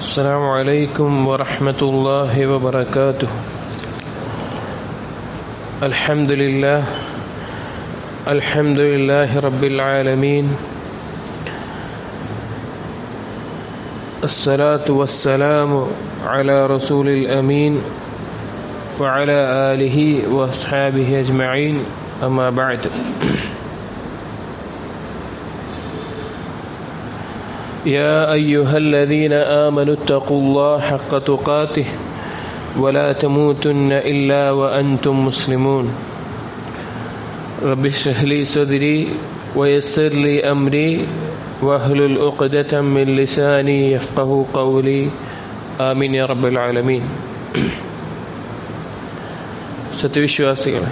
السلام عليكم ورحمة الله وبركاته الحمد لله الحمد لله رب العالمين الصلاة والسلام على رسول الأمين وعلى آله وأصحابه أجمعين أما بعد يا أيها الذين آمنوا اتقوا الله حق تقاته ولا تموتن إلا وأنتم مسلمون رب اشرح لي صدري ويسر لي أمري واحلل عقدة من لساني يفقه قولي آمين يا رب العالمين സത്യവിശ്വാസികളെ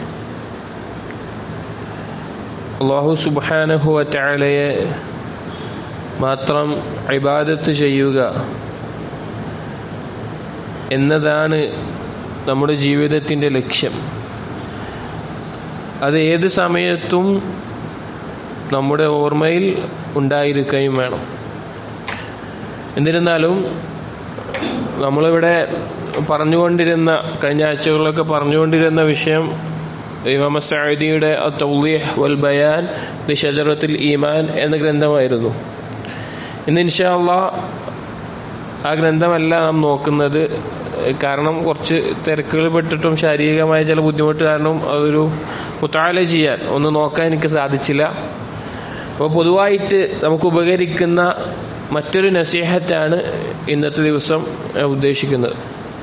അള്ളാഹു സുബാനഹുവ ചാളയെ മാത്രം ഇബാദത്ത് ചെയ്യുക എന്നതാണ് നമ്മുടെ ജീവിതത്തിൻ്റെ ലക്ഷ്യം അത് ഏത് സമയത്തും നമ്മുടെ ഓർമ്മയിൽ ഉണ്ടായിരിക്കുകയും വേണം എന്നിരുന്നാലും നമ്മളിവിടെ പറഞ്ഞുകൊണ്ടിരുന്ന കഴിഞ്ഞ ആഴ്ചകളിലൊക്കെ പറഞ്ഞുകൊണ്ടിരുന്ന വിഷയം ഇമാമ സഅദിയുടെ തൗലീഹ് വൽ ബയാൻ ദി ഷജറത്തുൽ ഈമാൻ എന്ന ഗ്രന്ഥമായിരുന്നു ഇന്ന് ഇൻഷാല്ല ആ ഗ്രന്ഥമല്ല നാം നോക്കുന്നത് കാരണം കുറച്ച് തിരക്കുകൾ പെട്ടിട്ടും ശാരീരികമായ ചില ബുദ്ധിമുട്ട് കാരണം അതൊരു മുത്താല ചെയ്യാൻ ഒന്ന് നോക്കാൻ എനിക്ക് സാധിച്ചില്ല അപ്പോൾ പൊതുവായിട്ട് നമുക്ക് ഉപകരിക്കുന്ന മറ്റൊരു നസീഹത്താണ് ഇന്നത്തെ ദിവസം ഉദ്ദേശിക്കുന്നത്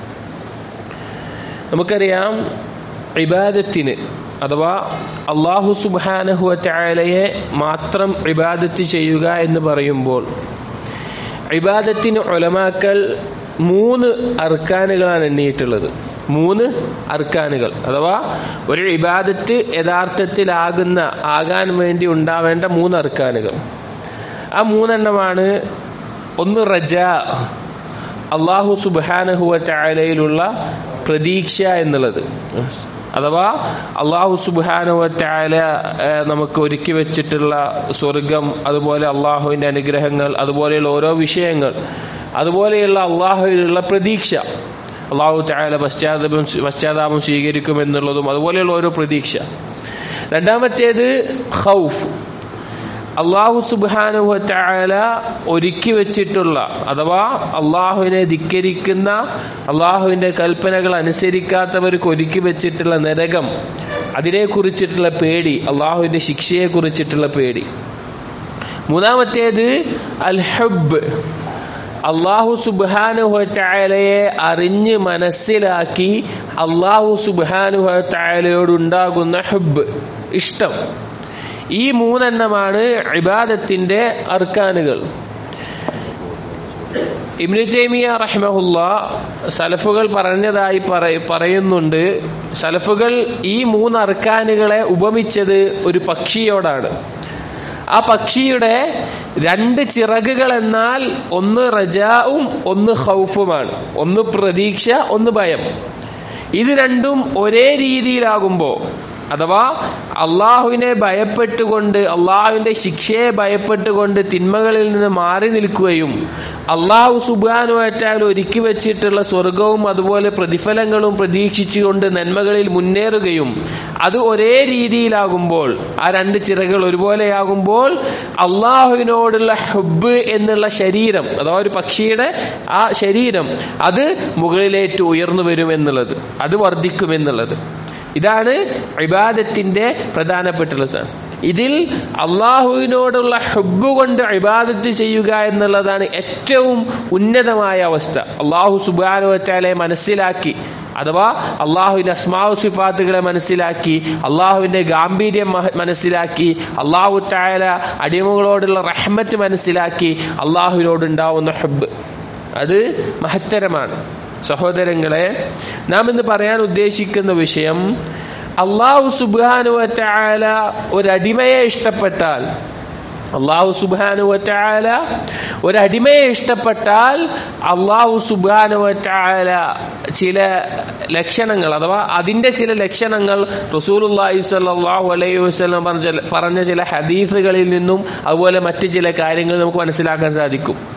നമുക്കറിയാം ഇബാദത്തിന് അഥവാ അള്ളാഹു സുബാനഹുവ ചായാലയെ മാത്രം ഇബാദത്ത് ചെയ്യുക എന്ന് പറയുമ്പോൾ ഇബാദത്തിന് ഒലമാക്കൽ മൂന്ന് അർക്കാനുകളാണ് എണ്ണിയിട്ടുള്ളത് മൂന്ന് അർക്കാനുകൾ അഥവാ ഒരു ഇബാദത്ത് യഥാർത്ഥത്തിലാകുന്ന ആകാൻ വേണ്ടി ഉണ്ടാവേണ്ട മൂന്ന് അർക്കാനുകൾ ആ മൂന്നെണ്ണമാണ് ഒന്ന് റജ അള്ളാഹു സുബാനഹുവ ചായാലയിലുള്ള പ്രതീക്ഷ എന്നുള്ളത് അഥവാ അള്ളാഹു സുബാനുവറ്റായ നമുക്ക് ഒരുക്കി വെച്ചിട്ടുള്ള സ്വർഗം അതുപോലെ അള്ളാഹുവിന്റെ അനുഗ്രഹങ്ങൾ അതുപോലെയുള്ള ഓരോ വിഷയങ്ങൾ അതുപോലെയുള്ള അള്ളാഹുവിനുള്ള പ്രതീക്ഷ അള്ളാഹു തായാല പശ്ചാത്തലം പശ്ചാത്താപം സ്വീകരിക്കുമെന്നുള്ളതും അതുപോലെയുള്ള ഓരോ പ്രതീക്ഷ രണ്ടാമത്തേത് ഹൗഫ് അള്ളാഹു സുബാനുഹല ഒരുക്കി വെച്ചിട്ടുള്ള അഥവാ അള്ളാഹുവിനെ ധിക്കരിക്കുന്ന അള്ളാഹുവിന്റെ കൽപ്പനകൾ അനുസരിക്കാത്തവർക്ക് ഒരുക്കി വെച്ചിട്ടുള്ള നരകം അതിനെ കുറിച്ചിട്ടുള്ള പേടി അള്ളാഹുവിന്റെ ശിക്ഷയെ കുറിച്ചിട്ടുള്ള പേടി മൂന്നാമത്തേത് അൽ ഹബ്ബ് അള്ളാഹു സുബാനുഹലയെ അറിഞ്ഞ് മനസ്സിലാക്കി അള്ളാഹു സുബാനുഹലയോടുണ്ടാകുന്ന ഹബ്ബ് ഇഷ്ടം ഈ മൂന്നെണ്ണമാണ് ഇബാദത്തിന്റെ അർക്കാനുകൾ ഇബ്നു തൈമിയ റഹ്മഹുല്ല സലഫുകൾ പറഞ്ഞതായി പറയുന്നുണ്ട് സലഫുകൾ ഈ മൂന്ന് അർക്കാനുകളെ ഉപമിച്ചത് ഒരു പക്ഷിയോടാണ് ആ പക്ഷിയുടെ രണ്ട് ചിറകുകൾ എന്നാൽ ഒന്ന് റജാവും ഒന്ന് ഹൗഫുമാണ് ഒന്ന് പ്രതീക്ഷ ഒന്ന് ഭയം ഇത് രണ്ടും ഒരേ രീതിയിലാകുമ്പോൾ അഥവാ അള്ളാഹുവിനെ ഭയപ്പെട്ടുകൊണ്ട് അള്ളാഹുവിന്റെ ശിക്ഷയെ ഭയപ്പെട്ടുകൊണ്ട് തിന്മകളിൽ നിന്ന് മാറി നിൽക്കുകയും അള്ളാഹു സുബാനുമാറ്റാൽ ഒരുക്കി വെച്ചിട്ടുള്ള സ്വർഗവും അതുപോലെ പ്രതിഫലങ്ങളും പ്രതീക്ഷിച്ചുകൊണ്ട് നന്മകളിൽ മുന്നേറുകയും അത് ഒരേ രീതിയിലാകുമ്പോൾ ആ രണ്ട് ചിറകൾ ഒരുപോലെയാകുമ്പോൾ അള്ളാഹുവിനോടുള്ള ഹബ്ബ് എന്നുള്ള ശരീരം അഥവാ ഒരു പക്ഷിയുടെ ആ ശരീരം അത് മുകളിലേറ്റ് ഉയർന്നു വരും എന്നുള്ളത് അത് വർദ്ധിക്കുമെന്നുള്ളത് ഇതാണ് ഇബാദത്തിന്റെ പ്രധാനപ്പെട്ടുള്ള ഇതിൽ അള്ളാഹുവിനോടുള്ള ഹബ്ബ് കൊണ്ട് ഇബാദത്ത് ചെയ്യുക എന്നുള്ളതാണ് ഏറ്റവും ഉന്നതമായ അവസ്ഥ അള്ളാഹു സുബാനു വച്ചാലെ മനസ്സിലാക്കി അഥവാ അള്ളാഹുവിന്റെ അസ്മാവു സിഫാത്തുകളെ മനസ്സിലാക്കി അള്ളാഹുവിന്റെ ഗാംഭീര്യം മനസ്സിലാക്കി അള്ളാഹു തായാല അടിമകളോടുള്ള റഹ്മത്ത് മനസ്സിലാക്കി അള്ളാഹുവിനോടുണ്ടാവുന്ന ഹബ്ബ് അത് മഹത്തരമാണ് സഹോദരങ്ങളെ നാം ഇന്ന് പറയാൻ ഉദ്ദേശിക്കുന്ന വിഷയം അള്ളാഹു സുബാനുവറ്റാല ഒരടിമയെ ഇഷ്ടപ്പെട്ടാൽ അള്ളാഹു സുബാനുവറ്റാല ഒരടിമയെ ഇഷ്ടപ്പെട്ടാൽ അള്ളാഹു സുബാനുവറ്റാല ചില ലക്ഷണങ്ങൾ അഥവാ അതിന്റെ ചില ലക്ഷണങ്ങൾ റസൂലുല്ലാഹി സ്വല്ലല്ലാഹു അലൈഹി വസല്ലം പറഞ്ഞ പറഞ്ഞ ചില ഹദീസുകളിൽ നിന്നും അതുപോലെ മറ്റ് ചില കാര്യങ്ങൾ നമുക്ക് മനസ്സിലാക്കാൻ സാധിക്കും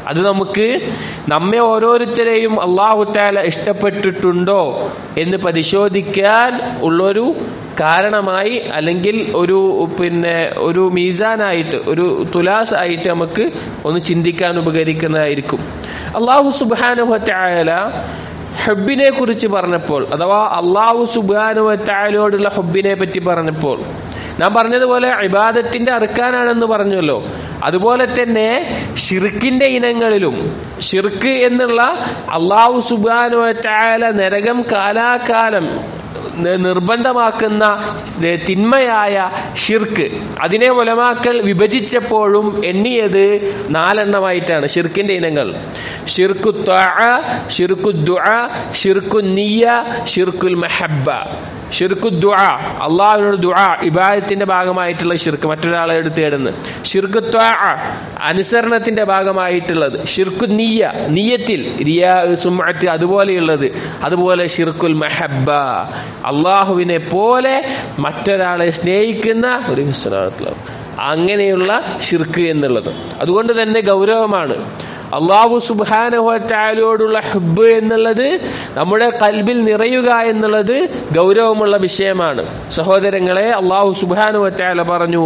അത് നമുക്ക് നമ്മെ ഓരോരുത്തരെയും അള്ളാഹു താല ഇഷ്ടപ്പെട്ടിട്ടുണ്ടോ എന്ന് പരിശോധിക്കാൻ ഉള്ളൊരു കാരണമായി അല്ലെങ്കിൽ ഒരു പിന്നെ ഒരു മീസാനായിട്ട് ഒരു തുലാസ് ആയിട്ട് നമുക്ക് ഒന്ന് ചിന്തിക്കാൻ ഉപകരിക്കുന്നതായിരിക്കും അള്ളാഹു സുബാനുഭറ്റായാല ഹബ്ബിനെ കുറിച്ച് പറഞ്ഞപ്പോൾ അഥവാ അള്ളാഹു സുബാനുഭറ്റായാലോടുള്ള ഹബ്ബിനെ പറ്റി പറഞ്ഞപ്പോൾ നാം പറഞ്ഞതുപോലെ ഇബാദത്തിന്റെ അറുക്കാനാണെന്ന് പറഞ്ഞല്ലോ അതുപോലെ തന്നെ ഷിർക്കിന്റെ ഇനങ്ങളിലും ഷിർക്ക് എന്നുള്ള അള്ളാഹു സുബാനുവറ്റായാല നരകം കാലാകാലം നിർബന്ധമാക്കുന്ന തിന്മയായ ഷിർക്ക് അതിനെ ഒലമാക്കൽ വിഭജിച്ചപ്പോഴും എണ്ണിയത് നാലെണ്ണമായിട്ടാണ് ഷിർക്കിന്റെ ഇനങ്ങൾ ഷിർക്കു ഷിർക്കു ഷിർക്കു നിയ ഷിർക്കുൽ മെഹബ ഷിർക്കു ദുആ അള്ളാഹുവിനോട് ദുആ ഇബാദത്തിന്റെ ഭാഗമായിട്ടുള്ള ഷിർക്ക് മറ്റൊരാളെ എടുത്ത് തേടുന്നത് ഷിർക്ക് അനുസരണത്തിന്റെ ഭാഗമായിട്ടുള്ളത് ഷിർക്കു നീയ നീയത്തിൽ റിയ സുമത്ത് അതുപോലെയുള്ളത് അതുപോലെ ഷിർക്കുൽ മെഹബ അള്ളാഹുവിനെ പോലെ മറ്റൊരാളെ സ്നേഹിക്കുന്ന ഒരു വിശ്വനാഥത്തിലാണ് അങ്ങനെയുള്ള ഷിർക്ക് എന്നുള്ളത് അതുകൊണ്ട് തന്നെ ഗൗരവമാണ് അള്ളാഹു സുബാനുഹോറ്റാലോടുള്ള ഹബ്ബ് എന്നുള്ളത് നമ്മുടെ കൽബിൽ നിറയുക എന്നുള്ളത് ഗൗരവമുള്ള വിഷയമാണ് സഹോദരങ്ങളെ അള്ളാഹു സുബാനുഹറ്റാല പറഞ്ഞു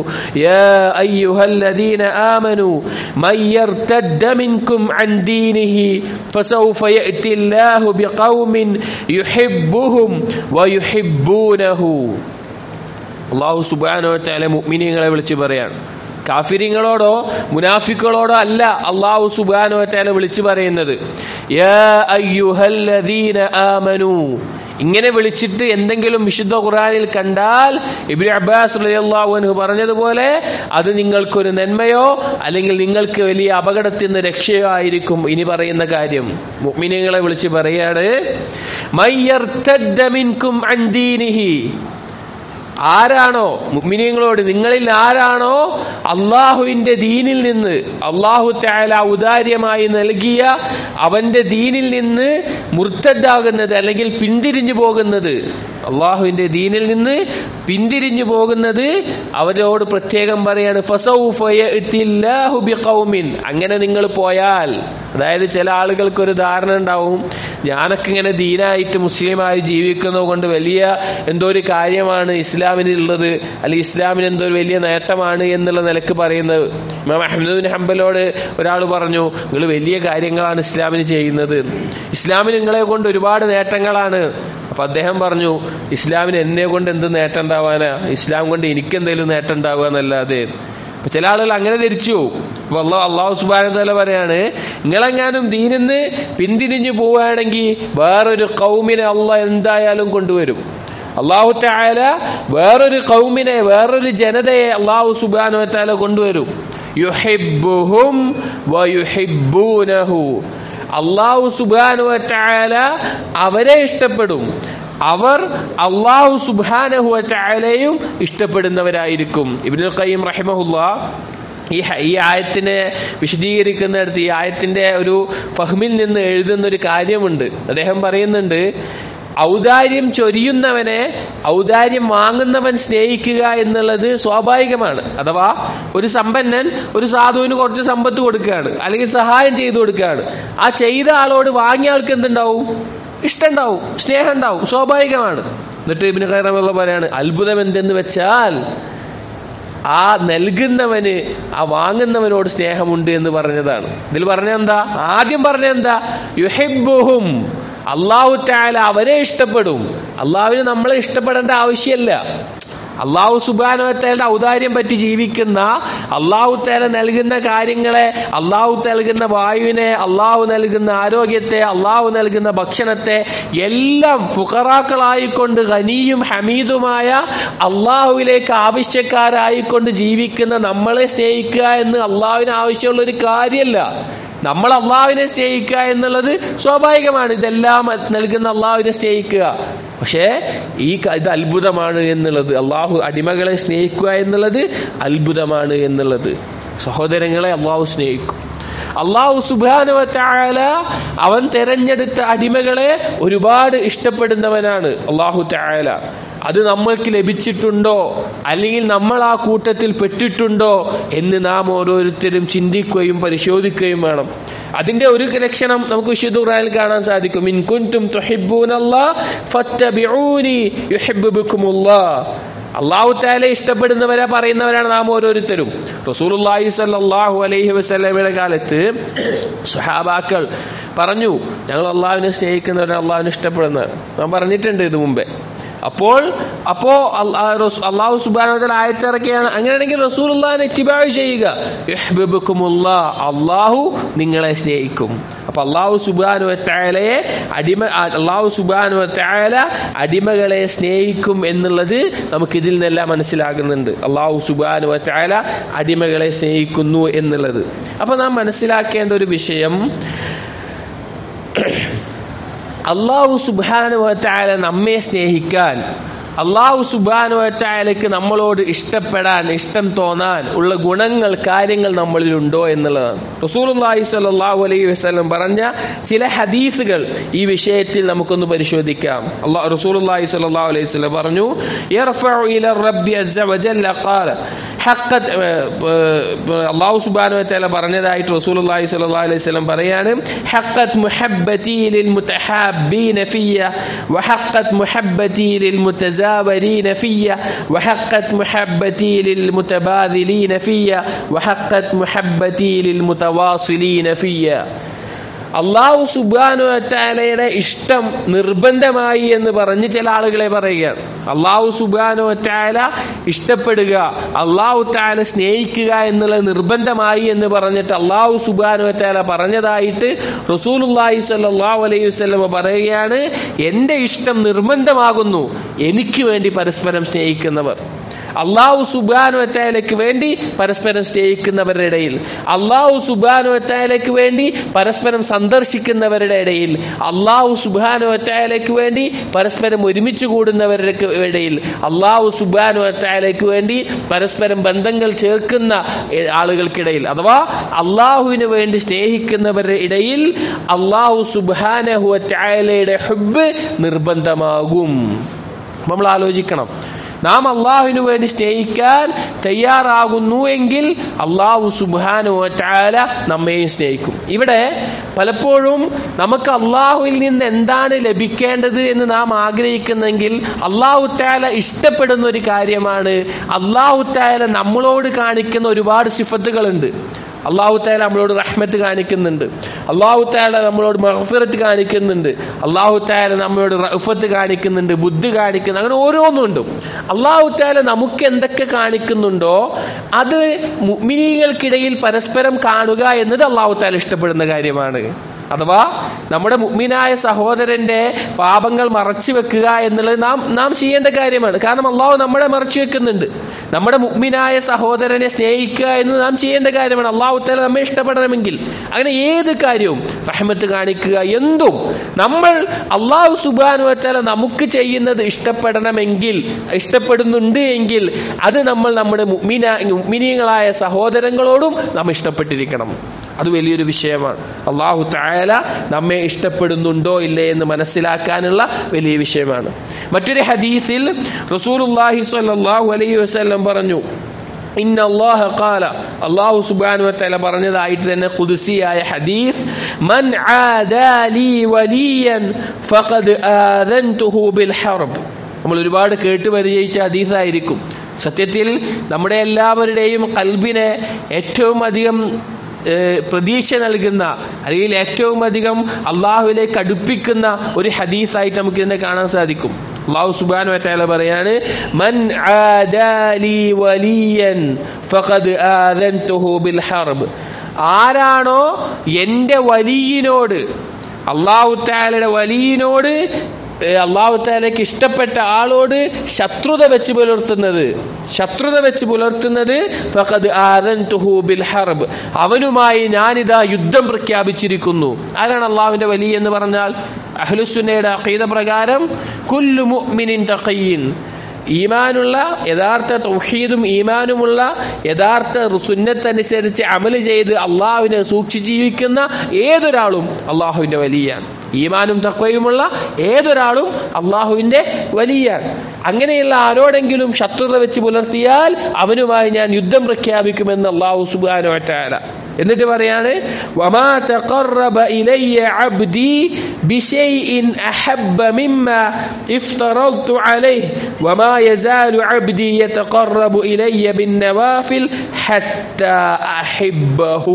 ആമനു മിൻകും അൻ ദീനിഹി ഫസൗഫ യഅതി അല്ലാഹു ബിഖൗമിൻ യുഹിബ്ബുഹും വയുഹിബ്ബൂനഹു അള്ളാഹു സുബാനുഹറ്റാല മുഅ്മിനീങ്ങളെ വിളിച്ച് പറയാണ് കാഫിരിങ്ങളോടോ മുനാഫിക്കുകളോടോ അല്ല അള്ളാഹു സുബാനുവറ്റാല വിളിച്ചു പറയുന്നത് ആമനു ഇങ്ങനെ വിളിച്ചിട്ട് എന്തെങ്കിലും വിശുദ്ധ ഖുറാനിൽ കണ്ടാൽ ഇബിൻ അബ്ബാസ് അള്ളാഹു പറഞ്ഞതുപോലെ അത് നിങ്ങൾക്കൊരു നന്മയോ അല്ലെങ്കിൽ നിങ്ങൾക്ക് വലിയ അപകടത്തിൽ നിന്ന് രക്ഷയോ ആയിരിക്കും ഇനി പറയുന്ന കാര്യം മുഅ്മിനീങ്ങളെ വിളിച്ച് പറയാണ് മയ്യർത്തദ്ദമിൻകും അൻദീനിഹി ആരാണോ മുഗ്മിനിയങ്ങളോട് നിങ്ങളിൽ ആരാണോ അള്ളാഹുവിന്റെ ദീനിൽ നിന്ന് അള്ളാഹു താല ഔദാര്യമായി നൽകിയ അവന്റെ ദീനിൽ നിന്ന് മുർത്തഡാകുന്നത് അല്ലെങ്കിൽ പിന്തിരിഞ്ഞു പോകുന്നത് അള്ളാഹുവിന്റെ ദീനിൽ നിന്ന് പിന്തിരിഞ്ഞു പോകുന്നത് അവരോട് പ്രത്യേകം പറയാണ് അങ്ങനെ നിങ്ങൾ പോയാൽ അതായത് ചില ആളുകൾക്ക് ഒരു ധാരണ ഉണ്ടാവും ഞാനൊക്കെ ഇങ്ങനെ ദീനായിട്ട് മുസ്ലിമായി ജീവിക്കുന്നത് കൊണ്ട് വലിയ എന്തോ ഒരു കാര്യമാണ് ഇസ്ലാമിന് ഉള്ളത് അല്ലെങ്കിൽ ഇസ്ലാമിന് എന്തോ ഒരു വലിയ നേട്ടമാണ് എന്നുള്ള നിലക്ക് പറയുന്നത് ഇമാം അഹമ്മദ് ഹംബലോട് ഒരാൾ പറഞ്ഞു നിങ്ങൾ വലിയ കാര്യങ്ങളാണ് ഇസ്ലാമിന് ചെയ്യുന്നത് ഇസ്ലാമിന് നിങ്ങളെ കൊണ്ട് ഒരുപാട് നേട്ടങ്ങളാണ് അപ്പൊ അദ്ദേഹം പറഞ്ഞു ഇസ്ലാമിന് എന്നെ കൊണ്ട് എന്ത് നേട്ടം ഉണ്ടാവാനാ ഇസ്ലാം കൊണ്ട് എനിക്ക് എന്തെങ്കിലും നേട്ടം ഉണ്ടാവുക എന്നല്ലാതെ അപ്പൊ ചില ആളുകൾ അങ്ങനെ ധരിച്ചു അപ്പൊ അള്ളാഹ് അള്ളാഹു സുബാന പറയാണ് നിങ്ങളെങ്ങാനും ദീനിന്ന് പിന്തിരിഞ്ഞു പോവുകയാണെങ്കിൽ വേറൊരു കൗമിനെ അള്ളാഹ് എന്തായാലും കൊണ്ടുവരും അള്ളാഹു താല വേറൊരു കൗമിനെ വേറൊരു ജനതയെ അള്ളാഹു സുബാനു താല കൊണ്ടുവരും യുഹിബുഹും വയുഹിബൂനഹു അള്ളാഹു സുബാനു താല അവരെ ഇഷ്ടപ്പെടും അവർ അള്ളാഹു സുബാനഹു താലയും ഇഷ്ടപ്പെടുന്നവരായിരിക്കും ഇബ്നുൽ ഖയ്യിം റഹിമഹുല്ല ഈ ഈ ആയത്തിനെ വിശദീകരിക്കുന്നിടത്ത് ഈ ആയത്തിന്റെ ഒരു ഫഹ്മിൽ നിന്ന് എഴുതുന്ന ഒരു കാര്യമുണ്ട് അദ്ദേഹം പറയുന്നുണ്ട് ഔദാര്യം ചൊരിയുന്നവനെ ഔദാര്യം വാങ്ങുന്നവൻ സ്നേഹിക്കുക എന്നുള്ളത് സ്വാഭാവികമാണ് അഥവാ ഒരു സമ്പന്നൻ ഒരു സാധുവിന് കുറച്ച് സമ്പത്ത് കൊടുക്കുകയാണ് അല്ലെങ്കിൽ സഹായം ചെയ്തു കൊടുക്കുകയാണ് ആ ചെയ്ത ആളോട് വാങ്ങിയ ആൾക്ക് എന്തുണ്ടാവും ഇഷ്ടമുണ്ടാവും സ്നേഹം ഉണ്ടാവും സ്വാഭാവികമാണ് എന്നിട്ട് ഇബിന് കയറമുള്ള പറയാണ് അത്ഭുതം എന്തെന്ന് വെച്ചാൽ ആ നൽകുന്നവന് ആ വാങ്ങുന്നവനോട് സ്നേഹമുണ്ട് എന്ന് പറഞ്ഞതാണ് ഇതിൽ പറഞ്ഞ എന്താ ആദ്യം പറഞ്ഞ എന്താ യുഹിബുഹും അള്ളാഹു താല അവരെ ഇഷ്ടപ്പെടും അള്ളാഹുവിന് നമ്മളെ ഇഷ്ടപ്പെടേണ്ട ആവശ്യമല്ല അള്ളാഹു സുബാനുവത്തേയുടെ ഔദാര്യം പറ്റി ജീവിക്കുന്ന അള്ളാഹു തേല നൽകുന്ന കാര്യങ്ങളെ അള്ളാഹു നൽകുന്ന വായുവിനെ അള്ളാഹു നൽകുന്ന ആരോഗ്യത്തെ അള്ളാഹു നൽകുന്ന ഭക്ഷണത്തെ എല്ലാം ഫുഖറാക്കളായിക്കൊണ്ട് ഖനിയും ഹമീദുമായ അള്ളാഹുവിലേക്ക് ആവശ്യക്കാരായിക്കൊണ്ട് ജീവിക്കുന്ന നമ്മളെ സ്നേഹിക്കുക എന്ന് അള്ളാഹുവിന് ആവശ്യമുള്ള ഒരു കാര്യമല്ല നമ്മൾ അള്ളാഹുവിനെ സ്നേഹിക്കുക എന്നുള്ളത് സ്വാഭാവികമാണ് ഇതെല്ലാം നൽകുന്ന അള്ളാഹുവിനെ സ്നേഹിക്കുക പക്ഷേ ഈ ഇത് അത്ഭുതമാണ് എന്നുള്ളത് അള്ളാഹു അടിമകളെ സ്നേഹിക്കുക എന്നുള്ളത് അത്ഭുതമാണ് എന്നുള്ളത് സഹോദരങ്ങളെ അള്ളാഹു സ്നേഹിക്കും അള്ളാഹു സുബാനുവല അവൻ തെരഞ്ഞെടുത്ത അടിമകളെ ഒരുപാട് ഇഷ്ടപ്പെടുന്നവനാണ് അള്ളാഹു തായാല അത് നമ്മൾക്ക് ലഭിച്ചിട്ടുണ്ടോ അല്ലെങ്കിൽ നമ്മൾ ആ കൂട്ടത്തിൽ പെട്ടിട്ടുണ്ടോ എന്ന് നാം ഓരോരുത്തരും ചിന്തിക്കുകയും പരിശോധിക്കുകയും വേണം അതിന്റെ ഒരു ലക്ഷണം നമുക്ക് വിശുദ്ധ ഖുർആനിൽ കാണാൻ സാധിക്കും ഇൻ കുൻതും തുഹിബ്ബൂനല്ലാഹ് ഫത്തബിഊനി യുഹിബ്ബുകുമുല്ലാഹ് അള്ളാഹു താല ഇഷ്ടപ്പെടുന്നവരെ പറയുന്നവരാണ് നാം ഓരോരുത്തരും റസൂലുള്ളാഹി സ്വല്ലല്ലാഹു അലൈഹി വസല്ലമയുടെ കാലത്ത് സുഹാബാക്കൾ പറഞ്ഞു ഞങ്ങൾ അള്ളാഹുവിനെ സ്നേഹിക്കുന്നവരെ അള്ളാഹുവിനെ ഇഷ്ടപ്പെടുന്നവർ ഞാൻ പറഞ്ഞിട്ടുണ്ട് ഇത് മുമ്പേ അപ്പോൾ അപ്പോ അള്ളാഹു സുബാന ആയത്തിറക്കിയാണ് അങ്ങനെയാണെങ്കിൽ റസൂലുള്ളാഹിനെ ഇത്തിബാഴ് ചെയ്യുക യഹ്ബബുക്കുമുല്ലാ അള്ളാഹു നിങ്ങളെ സ്നേഹിക്കും അപ്പൊ അള്ളാഹു സുബാനു തായാലയെ അടിമ അള്ളാഹു സുബാനു തായാല അടിമകളെ സ്നേഹിക്കും എന്നുള്ളത് നമുക്ക് ഇതിൽ നിന്നെല്ലാം മനസ്സിലാകുന്നുണ്ട് അള്ളാഹു സുബാനു തായാല അടിമകളെ സ്നേഹിക്കുന്നു എന്നുള്ളത് അപ്പൊ നാം മനസ്സിലാക്കേണ്ട ഒരു വിഷയം അള്ളാഹു സുബാനുവറ്റായ നമ്മെ സ്നേഹിക്കാൻ അള്ളാഹു സുബാനുവറ്റായാലേക്ക് നമ്മളോട് ഇഷ്ടപ്പെടാൻ ഇഷ്ടം തോന്നാൻ ഉള്ള ഗുണങ്ങൾ കാര്യങ്ങൾ നമ്മളിലുണ്ടോ എന്നുള്ളതാണ് റസൂലുള്ളാഹി സ്വല്ലല്ലാഹു അലൈഹി വസല്ലം പറഞ്ഞ ചില ഹദീസുകൾ ഈ വിഷയത്തിൽ നമുക്കൊന്ന് പരിശോധിക്കാം അള്ളാഹു റസൂലുള്ളാഹി സ്വല്ലല്ലാഹു അലൈഹി വസല്ലം പറഞ്ഞു യർഫഉ ഇല റബ്ബി അസ്സ വജല്ല ഖാല ഹഖത്ത് അള്ളാഹു സുബ്ഹാനഹു വതആല പറഞ്ഞതായിട്ട് റസൂലുള്ളാഹി സ്വല്ലല്ലാഹു അലൈഹി വസല്ലം പറയാണ് ഹഖത്ത് മുഹബ്ബതി ലിൽ മുതഹാബ്ബീന ഫിയ വഹഖത്ത് മുഹബ്ബതി ലിൽ മുതസാവരീന ഫിയ വഹഖത്ത് മുഹബ്ബതി ലിൽ മുതബാദിലീന ഫിയ വഹഖത്ത് മുഹബ്ബതി ലിൽ മുതവാസിലീന ഫിയ അള്ളാഹു സുബാനു താലയുടെ ഇഷ്ടം നിർബന്ധമായി എന്ന് പറഞ്ഞ് ചില ആളുകളെ പറയുകയാണ് അള്ളാഹു സുബാനു താല ഇഷ്ടപ്പെടുക അള്ളാഹു താല സ്നേഹിക്കുക എന്നുള്ളത് നിർബന്ധമായി എന്ന് പറഞ്ഞിട്ട് അള്ളാഹു സുബാനു താല പറഞ്ഞതായിട്ട് റസൂലുല്ലാഹി സല്ലാഹു അലൈഹി വസ്ലമ പറയുകയാണ് എന്റെ ഇഷ്ടം നിർബന്ധമാകുന്നു എനിക്ക് വേണ്ടി പരസ്പരം സ്നേഹിക്കുന്നവർ അള്ളാഹു സുബാനുവറ്റായാലേക്ക് വേണ്ടി പരസ്പരം സ്നേഹിക്കുന്നവരുടെ ഇടയിൽ അള്ളാഹു സുബാനുവറ്റായാലേക്ക് വേണ്ടി പരസ്പരം സന്ദർശിക്കുന്നവരുടെ ഇടയിൽ അള്ളാഹു സുബാനുവറ്റായാലേക്ക് വേണ്ടി പരസ്പരം ഒരുമിച്ച് കൂടുന്നവരുടെ ഇടയിൽ അള്ളാഹു സുബാനുവറ്റായാലേക്ക് വേണ്ടി പരസ്പരം ബന്ധങ്ങൾ ചേർക്കുന്ന ആളുകൾക്കിടയിൽ അഥവാ അള്ളാഹുവിന് വേണ്ടി സ്നേഹിക്കുന്നവരുടെ ഇടയിൽ അള്ളാഹു സുബാനഹുവറ്റായാലയുടെ ഹുബ് നിർബന്ധമാകും നമ്മൾ ആലോചിക്കണം നാം അള്ളാഹുവിന് വേണ്ടി സ്നേഹിക്കാൻ തയ്യാറാകുന്നു എങ്കിൽ അള്ളാഹു സുബാനു ചാല നമ്മെയും സ്നേഹിക്കും ഇവിടെ പലപ്പോഴും നമുക്ക് അള്ളാഹുവിൽ നിന്ന് എന്താണ് ലഭിക്കേണ്ടത് എന്ന് നാം ആഗ്രഹിക്കുന്നെങ്കിൽ അള്ളാഹു താല ഇഷ്ടപ്പെടുന്ന ഒരു കാര്യമാണ് അള്ളാഹു താല നമ്മളോട് കാണിക്കുന്ന ഒരുപാട് സിഫത്തുകളുണ്ട് അള്ളാഹു താല നമ്മളോട് റഹ്മത്ത് കാണിക്കുന്നുണ്ട് അള്ളാഹു താല നമ്മളോട് മഹഫിറത്ത് കാണിക്കുന്നുണ്ട് അള്ളാഹു താല നമ്മളോട് റഫത്ത് കാണിക്കുന്നുണ്ട് ബുദ്ധി കാണിക്കുന്നു അങ്ങനെ ഓരോന്നുണ്ട് അള്ളാഹു താല നമുക്ക് എന്തൊക്കെ കാണിക്കുന്നുണ്ടോ അത് മുഗ്മിനികൾക്കിടയിൽ പരസ്പരം കാണുക എന്നത് അള്ളാഹു താല ഇഷ്ടപ്പെടുന്ന കാര്യമാണ് അഥവാ നമ്മുടെ മുഗ്മിനായ സഹോദരന്റെ പാപങ്ങൾ മറച്ചു വെക്കുക എന്നുള്ളത് നാം നാം ചെയ്യേണ്ട കാര്യമാണ് കാരണം അള്ളാഹു നമ്മളെ മറച്ചു വെക്കുന്നുണ്ട് നമ്മുടെ മുഗ്മിനായ സഹോദരനെ സ്നേഹിക്കുക എന്ന് നാം ചെയ്യേണ്ട കാര്യമാണ് അള്ളാഹു തല നമ്മെ ഇഷ്ടപ്പെടണമെങ്കിൽ അങ്ങനെ ഏത് കാര്യവും റഹ്മത്ത് കാണിക്കുക എന്തും നമ്മൾ അള്ളാഹു സുബാനുവത്തല നമുക്ക് ചെയ്യുന്നത് ഇഷ്ടപ്പെടണമെങ്കിൽ ഇഷ്ടപ്പെടുന്നുണ്ട് എങ്കിൽ അത് നമ്മൾ നമ്മുടെ മുഗ്മിന മുഗ്മിനീയങ്ങളായ സഹോദരങ്ങളോടും നാം ഇഷ്ടപ്പെട്ടിരിക്കണം അത് വലിയൊരു വിഷയമാണ് അള്ളാഹു തായാല നമ്മെ ഇഷ്ടപ്പെടുന്നുണ്ടോ ഇല്ലേ എന്ന് മനസ്സിലാക്കാനുള്ള വലിയ വിഷയമാണ് മറ്റൊരു ഹദീസിൽ റസൂലുള്ളാഹി സ്വല്ലല്ലാഹു അലൈഹി വസല്ലം പറഞ്ഞു ഇന്ന അല്ലാഹ ഖാല അല്ലാഹു സുബ്ഹാനഹു വതആല പറഞ്ഞതായിട്ട് തന്നെ ഖുദ്സിയായ ഹദീസ് മൻ ആദാലി വലിയൻ ഫഖദ് ആദൻതുഹു ബിൽ ഹർബ് നമ്മൾ ഒരുപാട് കേട്ട് പരിചയിച്ച ഹദീസായിരിക്കും സത്യത്തിൽ നമ്മുടെ എല്ലാവരുടെയും കൽബിനെ ഏറ്റവും അധികം പ്രതീക്ഷ നൽകുന്ന അല്ലെങ്കിൽ ഏറ്റവും അധികം അള്ളാഹുവിലേക്ക് അടുപ്പിക്കുന്ന ഒരു ഹദീസായിട്ട് നമുക്ക് ഇതിനെ കാണാൻ സാധിക്കും അള്ളാഹു സുബാൻ വറ്റാല പറയാണ് മൻ ആദാലി വലിയൻ ഫഖദ് ആദൻതുഹു ബിൽ ഹർബ് ആരാണോ എന്റെ വലിയനോട് അള്ളാഹു താലയുടെ വലിയനോട് അള്ളാഹു താലയ്ക്ക് ഇഷ്ടപ്പെട്ട ആളോട് ശത്രുത വെച്ച് പുലർത്തുന്നത് ശത്രുത വെച്ച് പുലർത്തുന്നത് ഫഖദ് ആദൻതുഹു ബിൽ ഹർബ് അവനുമായി ഞാനിതാ യുദ്ധം പ്രഖ്യാപിച്ചിരിക്കുന്നു ആരാണ് അള്ളാഹുവിന്റെ വലിയ എന്ന് പറഞ്ഞാൽ അഹ്ലുസുന്നയുടെ അഖീദ പ്രകാരം കുല്ലു മുഅ്മിനിൻ തഖയ്യിൻ ഈമാനുള്ള യഥാർത്ഥ തൗഹീദും ഈമാനുമുള്ള യഥാർത്ഥ സുന്നത്തനുസരിച്ച് അമല് ചെയ്ത് അള്ളാഹുവിനെ സൂക്ഷിച്ച് ജീവിക്കുന്ന ഏതൊരാളും അള്ളാഹുവിന്റെ വലിയാണ് ഈമാനും തക്വയുമുള്ള ഏതൊരാളും അള്ളാഹുവിന്റെ വലിയാണ് അങ്ങനെയുള്ള ആരോടെങ്കിലും ശത്രുത വെച്ച് പുലർത്തിയാൽ അവനുമായി ഞാൻ യുദ്ധം പ്രഖ്യാപിക്കുമെന്ന് അള്ളാഹു സുബാനോറ്റാല എന്നിട്ട് പറയാണ് വമാ തഖറബ ഇലയ്യ അബ്ദി ബിശൈഇൻ അഹബ്ബ മിമ്മ ഇഫ്തറദ്തു അലൈഹി വമാ യസാലു അബ്ദി യതഖറബു ഇലയ്യ ബിന്നവാഫിൽ ഹത്താ അഹിബ്ബഹു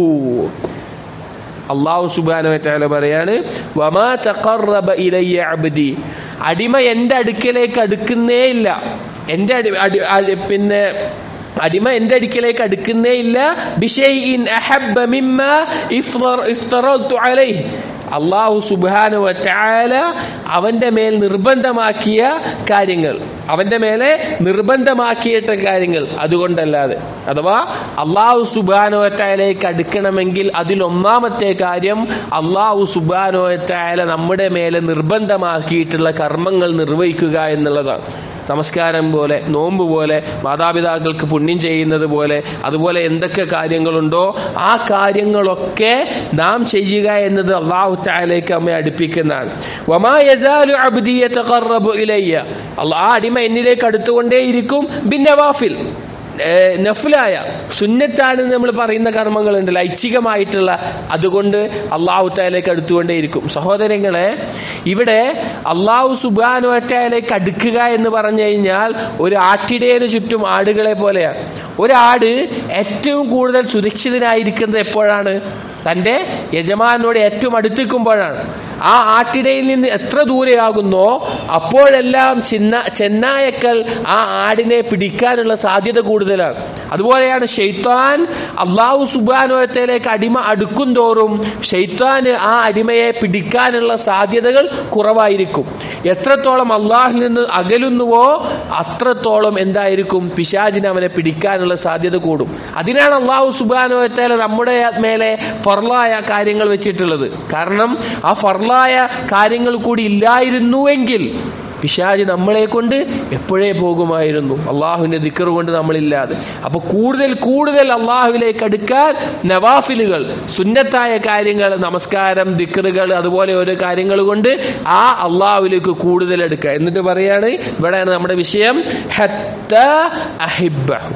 അള്ളാഹു സുബാന വറ്റാല പറയാണ് വമാ തഖറബ ഇലയ്യ അബ്ദി അടിമ എന്റെ അടുക്കലേക്ക് അടുക്കുന്നേ ഇല്ല എന്റെ അടി അടി- അടി- പിന്നെ അടിമ എന്റെ അടുക്കലേക്ക് അടുക്കുന്നേ ഇല്ല ബിഷൈഇൻ അഹബ്ബ മിമ്മ ഇഫ്തർ- ഇഫ്തറദ്തു അലൈഹി അള്ളാഹു സുബാനു വറ്റാല അവന്റെ മേൽ നിർബന്ധമാക്കിയ കാര്യങ്ങൾ അവന്റെ മേലെ നിർബന്ധമാക്കിയിട്ട കാര്യങ്ങൾ അതുകൊണ്ടല്ലാതെ അഥവാ അള്ളാഹു സുബാനു വറ്റാലേക്ക് അടുക്കണമെങ്കിൽ അതിലൊന്നാമത്തെ കാര്യം അള്ളാഹു സുബാനു വറ്റാല നമ്മുടെ മേലെ നിർബന്ധമാക്കിയിട്ടുള്ള കർമ്മങ്ങൾ നിർവഹിക്കുക എന്നുള്ളതാണ് നമസ്കാരം പോലെ നോമ്പ് പോലെ മാതാപിതാക്കൾക്ക് പുണ്യം ചെയ്യുന്നത് പോലെ അതുപോലെ എന്തൊക്കെ കാര്യങ്ങളുണ്ടോ ആ കാര്യങ്ങളൊക്കെ നാം ചെയ്യുക എന്നത് അള്ളാഹു താലേക്ക് നമ്മെ അടുപ്പിക്കുന്നതാണ് വമാ യസാലു അബ്ദി യതഖറബു ഇലയ്യ അള്ളാ ആ അടിമ എന്നിലേക്ക് അടുത്തുകൊണ്ടേയിരിക്കും ബിന്നവാഫിൽ ഏഹ് നഫ്ലായ സുന്നത്താണ് നമ്മൾ പറയുന്ന കർമ്മങ്ങളുണ്ടല്ലോ ഐച്ഛികമായിട്ടുള്ള അതുകൊണ്ട് അള്ളാഹു താലേക്ക് അടുത്തുകൊണ്ടേയിരിക്കും സഹോദരങ്ങളെ ഇവിടെ അള്ളാഹു സുബാനുവറ്റയിലേക്ക് അടുക്കുക എന്ന് പറഞ്ഞു കഴിഞ്ഞാൽ ഒരു ആട്ടിടേന് ചുറ്റും ആടുകളെ പോലെയാണ് ഒരാട് ഏറ്റവും കൂടുതൽ സുരക്ഷിതനായിരിക്കുന്നത് എപ്പോഴാണ് തന്റെ യജമാനോട് ഏറ്റവും അടുത്തിക്കുമ്പോഴാണ് ആ ആട്ടിടയിൽ നിന്ന് എത്ര ദൂരെയാകുന്നോ അപ്പോഴെല്ലാം ചിന്ന ചെന്നായക്കൽ ആ ആടിനെ പിടിക്കാനുള്ള സാധ്യത കൂടുതലാണ് അതുപോലെയാണ് ഷെയ്ത്താൻ അള്ളാഹു സുബാനുവത്തേലേക്ക് അടിമ അടുക്കും തോറും ഷെയ്ത്താന് ആ അടിമയെ പിടിക്കാനുള്ള സാധ്യതകൾ കുറവായിരിക്കും എത്രത്തോളം അള്ളാഹിൽ നിന്ന് അകലുന്നുവോ അത്രത്തോളം എന്തായിരിക്കും പിശാചിന് അവനെ പിടിക്കാനുള്ള സാധ്യത കൂടും അതിനാണ് അള്ളാഹു സുബാനുവത്തേല നമ്മുടെ മേലെ ഫർലായ കാര്യങ്ങൾ വെച്ചിട്ടുള്ളത് കാരണം ആ ഫർലായ കാര്യങ്ങൾ കൂടി ഇല്ലായിരുന്നുവെങ്കിൽ പിശാജ് നമ്മളെ കൊണ്ട് എപ്പോഴേ പോകുമായിരുന്നു അള്ളാഹുവിന്റെ ദിക്കർ കൊണ്ട് നമ്മളില്ലാതെ അപ്പൊ കൂടുതൽ കൂടുതൽ അള്ളാഹുവിലേക്ക് അടുക്കാൻ നവാഫിലുകൾ സുന്നത്തായ കാര്യങ്ങൾ നമസ്കാരം ദിക്കറുകൾ അതുപോലെ ഓരോ കാര്യങ്ങൾ കൊണ്ട് ആ അള്ളാഹുവിലേക്ക് കൂടുതൽ എടുക്കുക എന്നിട്ട് പറയാണ് ഇവിടെയാണ് നമ്മുടെ വിഷയം ഹത്ത അഹിബ്ബഹു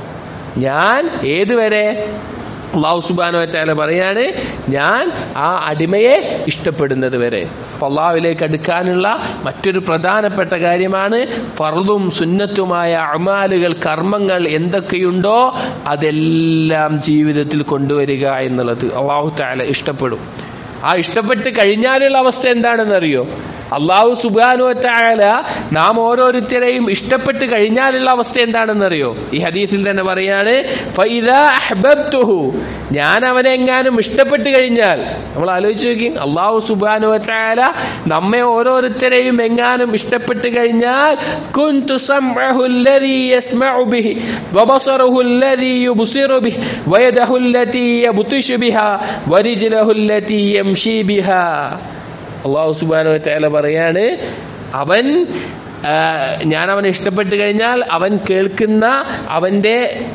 ഞാൻ ഏതുവരെ അള്ളാഹു സുബാനോ താല പറയാണ് ഞാൻ ആ അടിമയെ ഇഷ്ടപ്പെടുന്നത് വരെ അപ്പൊ അള്ളാഹുവിലേക്ക് അടുക്കാനുള്ള മറ്റൊരു പ്രധാനപ്പെട്ട കാര്യമാണ് ഫർദും സുന്നത്തുമായ അമാലുകൾ കർമ്മങ്ങൾ എന്തൊക്കെയുണ്ടോ അതെല്ലാം ജീവിതത്തിൽ കൊണ്ടുവരിക എന്നുള്ളത് അള്ളാഹു താല ഇഷ്ടപ്പെടും ആ ഇഷ്ടപ്പെട്ട് കഴിഞ്ഞാലുള്ള അവസ്ഥ എന്താണെന്നറിയോ അള്ളാഹു സുബാനുവറ്റായാല നാം ഓരോരുത്തരെയും ഇഷ്ടപ്പെട്ട് കഴിഞ്ഞാലുള്ള അവസ്ഥ എന്താണെന്നറിയോ ഈ ഹദീസിൽ തന്നെ പറയാണ് "ഫഇദാ അഹ്ബബ്തുഹു", ഞാൻ അവനെ എങ്ങാനും ഇഷ്ടപ്പെട്ട് കഴിഞ്ഞാൽ നമ്മൾ ആലോചിച്ച് നോക്കി അള്ളാഹു സുബാനുവറ്റായാല നമ്മെ ഓരോരുത്തരെയും എങ്ങാനും ഇഷ്ടപ്പെട്ട് കഴിഞ്ഞാൽ കുന്തു സംഅഹു അല്ലദീ യസ്മഉ ബിഹി വബസറുഹു അല്ലദീ യുബ്സിറു ബിഹി വയദഹു അല്ലതീ യബ്തിഷു ബിഹാ വരിജ്ലഹു അല്ലതീ യംശി ബിഹാ അള്ളാഹു സുബാനു തആല പറയാണ് അവൻ ആ, ഞാൻ അവനെ ഇഷ്ടപ്പെട്ട് കഴിഞ്ഞാൽ അവൻ കേൾക്കുന്ന അവന്റെ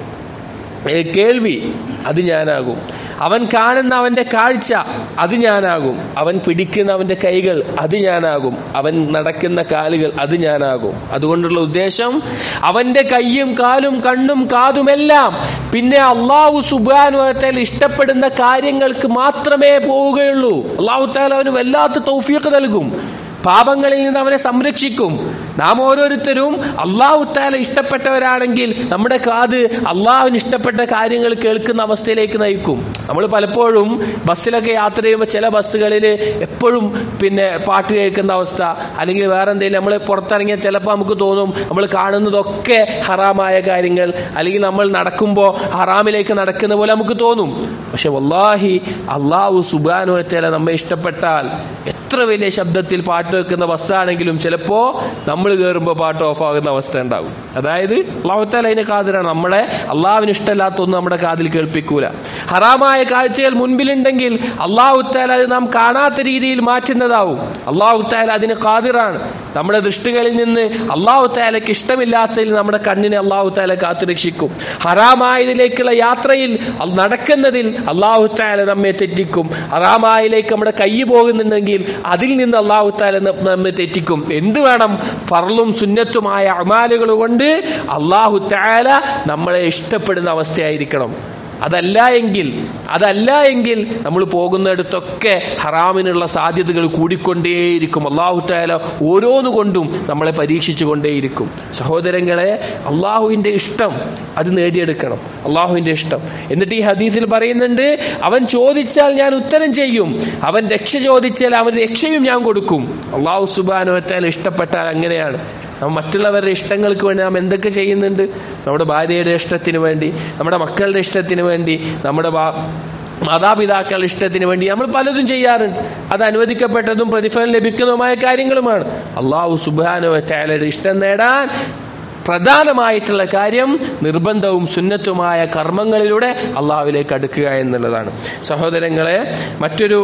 ഏ, കേൾവി അത് ഞാനാകും അവൻ കാണുന്ന അവന്റെ കാഴ്ച അത് ഞാനാകും അവൻ പിടിക്കുന്ന അവന്റെ കൈകൾ അത് ഞാനാകും അവൻ നടക്കുന്ന കാലുകൾ അത് ഞാനാകും അതുകൊണ്ടുള്ള ഉദ്ദേശം അവന്റെ കയ്യും കാലും കണ്ണും കാതുമെല്ലാം പിന്നെ അള്ളാഹു സുബാനുവത്താൽ ഇഷ്ടപ്പെടുന്ന കാര്യങ്ങൾക്ക് മാത്രമേ പോവുകയുള്ളൂ അള്ളാഹു താല അവന് വല്ലാത്ത തൗഫീഖ് നൽകും പാപങ്ങളിൽ നിന്ന് അവനെ സംരക്ഷിക്കും നാം ഓരോരുത്തരും അള്ളാഹു താല ഇഷ്ടപ്പെട്ടവരാണെങ്കിൽ നമ്മുടെ കാത് അള്ളാഹുവിന് ഇഷ്ടപ്പെട്ട കാര്യങ്ങൾ കേൾക്കുന്ന അവസ്ഥയിലേക്ക് നയിക്കും നമ്മൾ പലപ്പോഴും ബസ്സിലൊക്കെ യാത്ര ചെയ്യുമ്പോൾ ചില ബസ്സുകളിൽ എപ്പോഴും പിന്നെ പാട്ട് കേൾക്കുന്ന അവസ്ഥ അല്ലെങ്കിൽ വേറെ എന്തെങ്കിലും നമ്മൾ പുറത്തിറങ്ങിയാൽ ചിലപ്പോൾ നമുക്ക് തോന്നും നമ്മൾ കാണുന്നതൊക്കെ ഹറാമായ കാര്യങ്ങൾ അല്ലെങ്കിൽ നമ്മൾ നടക്കുമ്പോൾ ഹറാമിലേക്ക് നടക്കുന്ന പോലെ നമുക്ക് തോന്നും പക്ഷെ വല്ലാഹി അള്ളാഹു സുബാനുവത്തേല നമ്മെ ഇഷ്ടപ്പെട്ടാൽ എത്ര വലിയ ശബ്ദത്തിൽ പാട്ട് വെക്കുന്ന ബസ്സാണെങ്കിലും ചിലപ്പോ നമ്മൾ കയറുമ്പോൾ പാട്ട് ഓഫ് ആകുന്ന അവസ്ഥ ഉണ്ടാകും അതായത് അള്ളാഹുത്താല അതിന് കാതിരാണ് നമ്മളെ അള്ളാഹുവിന് ഇഷ്ടമല്ലാത്തൊന്നും നമ്മുടെ കാതിൽ കേൾപ്പിക്കൂല ഹറാമായ കാഴ്ചകൾ മുൻപിലുണ്ടെങ്കിൽ അള്ളാഹുത്താല അത് നാം കാണാത്ത രീതിയിൽ മാറ്റുന്നതാവും അള്ളാഹുത്താല അതിന് കാതിറാണ് നമ്മുടെ ദൃഷ്ടികളിൽ നിന്ന് അള്ളാഹുത്താലയ്ക്ക് ഇഷ്ടമില്ലാത്തതിൽ നമ്മുടെ കണ്ണിനെ അള്ളാഹുത്താല കാത്തുരക്ഷിക്കും ഹറാമായതിലേക്കുള്ള യാത്രയിൽ അൽ- നടക്കുന്നതിൽ അള്ളാഹുത്താല നമ്മെ തെറ്റിക്കും ഹറാമായിലേക്ക് നമ്മുടെ കൈ പോകുന്നുണ്ടെങ്കിൽ അതിൽ നിന്ന് അള്ളാഹുത്താല നമ്മെ തെറ്റിക്കും എന്ത് വേണം ഫർളും സുന്നത്തുമായ അമാലുകൾ കൊണ്ട് അള്ളാഹു താല നമ്മളെ ഇഷ്ടപ്പെടുന്ന അവസ്ഥയായിരിക്കണം അതല്ല എങ്കിൽ അതല്ല എങ്കിൽ നമ്മൾ പോകുന്നിടത്തൊക്കെ ഹറാമിനുള്ള സാധ്യതകൾ കൂടിക്കൊണ്ടേയിരിക്കും അള്ളാഹു താല ഓരോന്നു കൊണ്ടും നമ്മളെ പരീക്ഷിച്ചു കൊണ്ടേയിരിക്കും സഹോദരങ്ങളെ അള്ളാഹുവിന്റെ ഇഷ്ടം അത് നേടിയെടുക്കണം അള്ളാഹുവിന്റെ ഇഷ്ടം എന്നിട്ട് ഈ ഹദീസിൽ പറയുന്നുണ്ട് അവൻ ചോദിച്ചാൽ ഞാൻ ഉത്തരം ചെയ്യും അവൻ രക്ഷ ചോദിച്ചാൽ അവൻ രക്ഷയും ഞാൻ കൊടുക്കും അള്ളാഹു സുബാനുവറ്റാൽ ഇഷ്ടപ്പെട്ടാൽ അങ്ങനെയാണ് നാം മറ്റുള്ളവരുടെ ഇഷ്ടങ്ങൾക്ക് വേണ്ടി നാം എന്തൊക്കെ ചെയ്യുന്നുണ്ട് നമ്മുടെ ഭാര്യയുടെ ഇഷ്ടത്തിന് വേണ്ടി നമ്മുടെ മക്കളുടെ ഇഷ്ടത്തിന് വേണ്ടി നമ്മുടെ ഭാ- മാതാപിതാക്കളുടെ ഇഷ്ടത്തിന് വേണ്ടി നമ്മൾ പലതും ചെയ്യാറുണ്ട് അത് അനുവദിക്കപ്പെട്ടതും പ്രതിഫലം ലഭിക്കുന്നതുമായ കാര്യങ്ങളുമാണ് അള്ളാഹു സുബാനുവറ്റാലയുടെ ഇഷ്ടം നേടാൻ പ്രധാനമായിട്ടുള്ള കാര്യം നിർബന്ധവും സുന്നത്തുമായ കർമ്മങ്ങളിലൂടെ അള്ളാഹുവിലേക്ക് അടുക്കുക എന്നുള്ളതാണ് സഹോദരങ്ങളെ മറ്റൊരു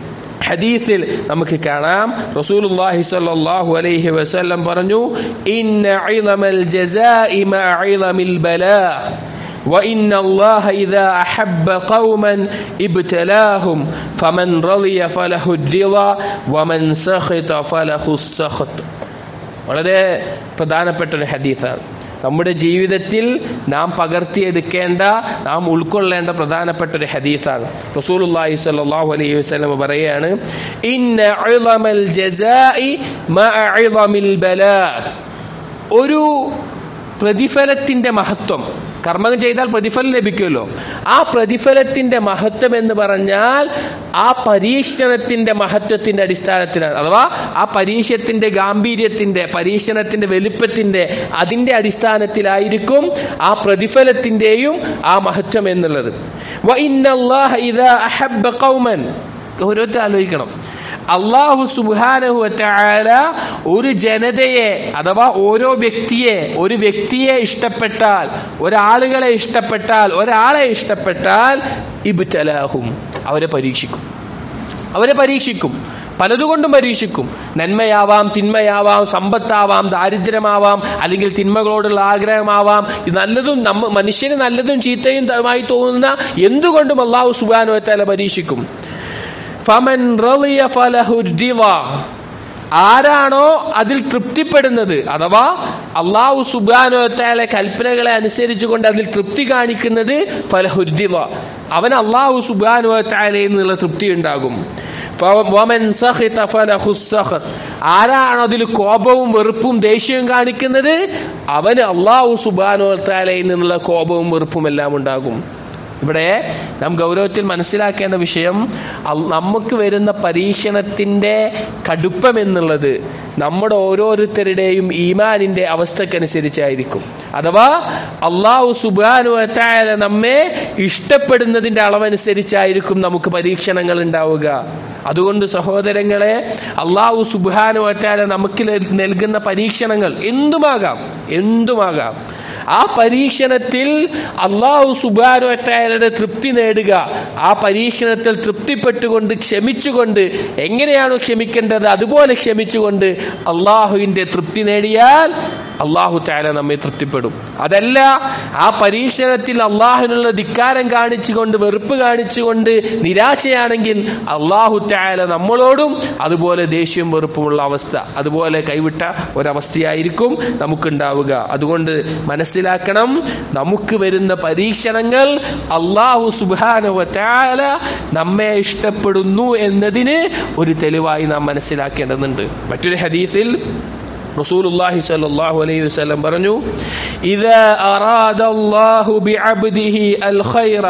ഹദീസിൽ നമുക്ക് കാണാം റസൂലുള്ളാഹി സ്വല്ലല്ലാഹു അലൈഹി വസല്ലം പറഞ്ഞു ഇന്ന ഇളമൽ ജസാഇ മഅ ഇളമിൽ ബലാ وإن الله إذا أحب قوما ابتلاهم فمن رضي فله الرضا ومن سخط فله السخط വളരെ പ്രധാനപ്പെട്ട ഒരു ഹദീസാണ് നമ്മുടെ ജീവിതത്തിൽ നാം പകർത്തിയെടുക്കേണ്ട നാം ഉൾക്കൊള്ളേണ്ട പ്രധാനപ്പെട്ട ഒരു ഹദീസാണ് റസൂലുള്ളാഹി സ്വല്ലല്ലാഹു അലൈഹി വസല്ലം പറയാണ് ഇന്ന ഇളമൽ ജസാഇ മഅ ഇളമിൽ ബലാ ഒരു പ്രതിഫലത്തിന്റെ മഹത്വം കർമ്മം ചെയ്താൽ പ്രതിഫലം ലഭിക്കുമല്ലോ ആ പ്രതിഫലത്തിന്റെ മഹത്വം എന്ന് പറഞ്ഞാൽ ആ പരീക്ഷണത്തിന്റെ മഹത്വത്തിന്റെ അടിസ്ഥാനത്തിലാണ് അഥവാ ആ പരീക്ഷത്തിന്റെ ഗാംഭീര്യത്തിന്റെ പരീക്ഷണത്തിന്റെ വലുപ്പത്തിന്റെ അതിന്റെ അടിസ്ഥാനത്തിലായിരിക്കും ആ പ്രതിഫലത്തിന്റെയും ആ മഹത്വം എന്നുള്ളത് വ ഇന്നല്ലാഹ ഇദാ അഹബ്ബ ഖൗമൻ ഓരോരുത്തർ ആലോചിക്കണം അള്ളാഹു സുബാനഹുല ഒരു ജനതയെ അഥവാ ഓരോ വ്യക്തിയെ ഒരു വ്യക്തിയെ ഇഷ്ടപ്പെട്ടാൽ ഒരാളുകളെ ഇഷ്ടപ്പെട്ടാൽ ഒരാളെ ഇഷ്ടപ്പെട്ടാൽ ഇബ്തലാഹും അവരെ പരീക്ഷിക്കും അവരെ പരീക്ഷിക്കും പലതുകൊണ്ടും പരീക്ഷിക്കും നന്മയാവാം തിന്മയാവാം സമ്പത്താവാം ദാരിദ്ര്യമാവാം അല്ലെങ്കിൽ തിന്മകളോടുള്ള ആഗ്രഹമാവാം ഇത് നല്ലതും നമ്മ മനുഷ്യന് നല്ലതും ചീത്തയും മായി തോന്നുന്ന എന്തുകൊണ്ടും അള്ളാഹു സുബാനുവത്താല പരീക്ഷിക്കും ഫമൻ റളിയ ഫലഹു റിള. ആരാണോ അതിൽ തൃപ്തിപ്പെടുന്നത് അഥവാ അള്ളാഹു സുബാനോത്താലെ കൽപ്പനകളെ അനുസരിച്ചുകൊണ്ട് അതിൽ തൃപ്തി കാണിക്കുന്നത് ഫലഹുദ്ദിവ അവൻ അള്ളാഹു സുബാനോത്താലയിൽ നിന്നുള്ള തൃപ്തി ഉണ്ടാകും ഫ- വമൻ സഖിത ഫലഹു സഖത്ത്. ആരാണോ അതിൽ കോപവും വെറുപ്പും ദേഷ്യവും കാണിക്കുന്നത് അവന് അള്ളാഹു സുബാനോത്താലയിൽ നിന്നുള്ള കോപവും വെറുപ്പും എല്ലാം ഉണ്ടാകും ഇവിടെ നാം ഗൗരവത്തിൽ മനസ്സിലാക്കേണ്ട വിഷയം അൽ- നമുക്ക് വരുന്ന പരീക്ഷണത്തിന്റെ കടുപ്പം എന്നുള്ളത് നമ്മുടെ ഓരോരുത്തരുടെയും ഈമാനിന്റെ അവസ്ഥക്കനുസരിച്ചായിരിക്കും അഥവാ അള്ളാഹു സുബാനു അത്തായ നമ്മെ ഇഷ്ടപ്പെടുന്നതിന്റെ അളവനുസരിച്ചായിരിക്കും നമുക്ക് പരീക്ഷണങ്ങൾ ഉണ്ടാവുക അതുകൊണ്ട് സഹോദരങ്ങളെ അള്ളാഹു സുബാനു അറ്റാല നമുക്ക് നൽ- നൽകുന്ന പരീക്ഷണങ്ങൾ എന്തുമാകാം എന്തുമാകാം ആ പരീക്ഷണത്തിൽ അള്ളാഹു സുബാനു അറ്റായരുടെ തൃപ്തി നേടുക ആ പരീക്ഷണത്തിൽ തൃപ്തിപ്പെട്ടുകൊണ്ട് ക്ഷമിച്ചുകൊണ്ട് എങ്ങനെയാണോ ക്ഷമിക്കേണ്ടത് അതുപോലെ ക്ഷമിച്ചുകൊണ്ട് അള്ളാഹുവിന്റെ തൃപ്തി നേടിയാൽ അള്ളാഹു താല നമ്മെ തൃപ്തിപ്പെടും അതല്ല ആ പരീക്ഷണത്തിൽ അള്ളാഹുവിനുള്ള ധിക്കാരം കാണിച്ചുകൊണ്ട് വെറുപ്പ് കാണിച്ചുകൊണ്ട് നിരാശയാണെങ്കിൽ അള്ളാഹു താല നമ്മളോടും അതുപോലെ ദേഷ്യവും വെറുപ്പുമുള്ള അവസ്ഥ അതുപോലെ കൈവിട്ട ഒരവസ്ഥയായിരിക്കും നമുക്കുണ്ടാവുക അതുകൊണ്ട് മനസ്സിലാക്കണം നമുക്ക് വരുന്ന പരീക്ഷണങ്ങൾ അള്ളാഹു സുബാനവ താല നമ്മെ ഇഷ്ടപ്പെടുന്നു എന്നതിന് ഒരു തെളിവായി നാം മനസ്സിലാക്കേണ്ടതുണ്ട് മറ്റൊരു ഹദീസിൽ رسول الله صلى الله عليه وسلم برنو إذا أراد الله بعبده الخير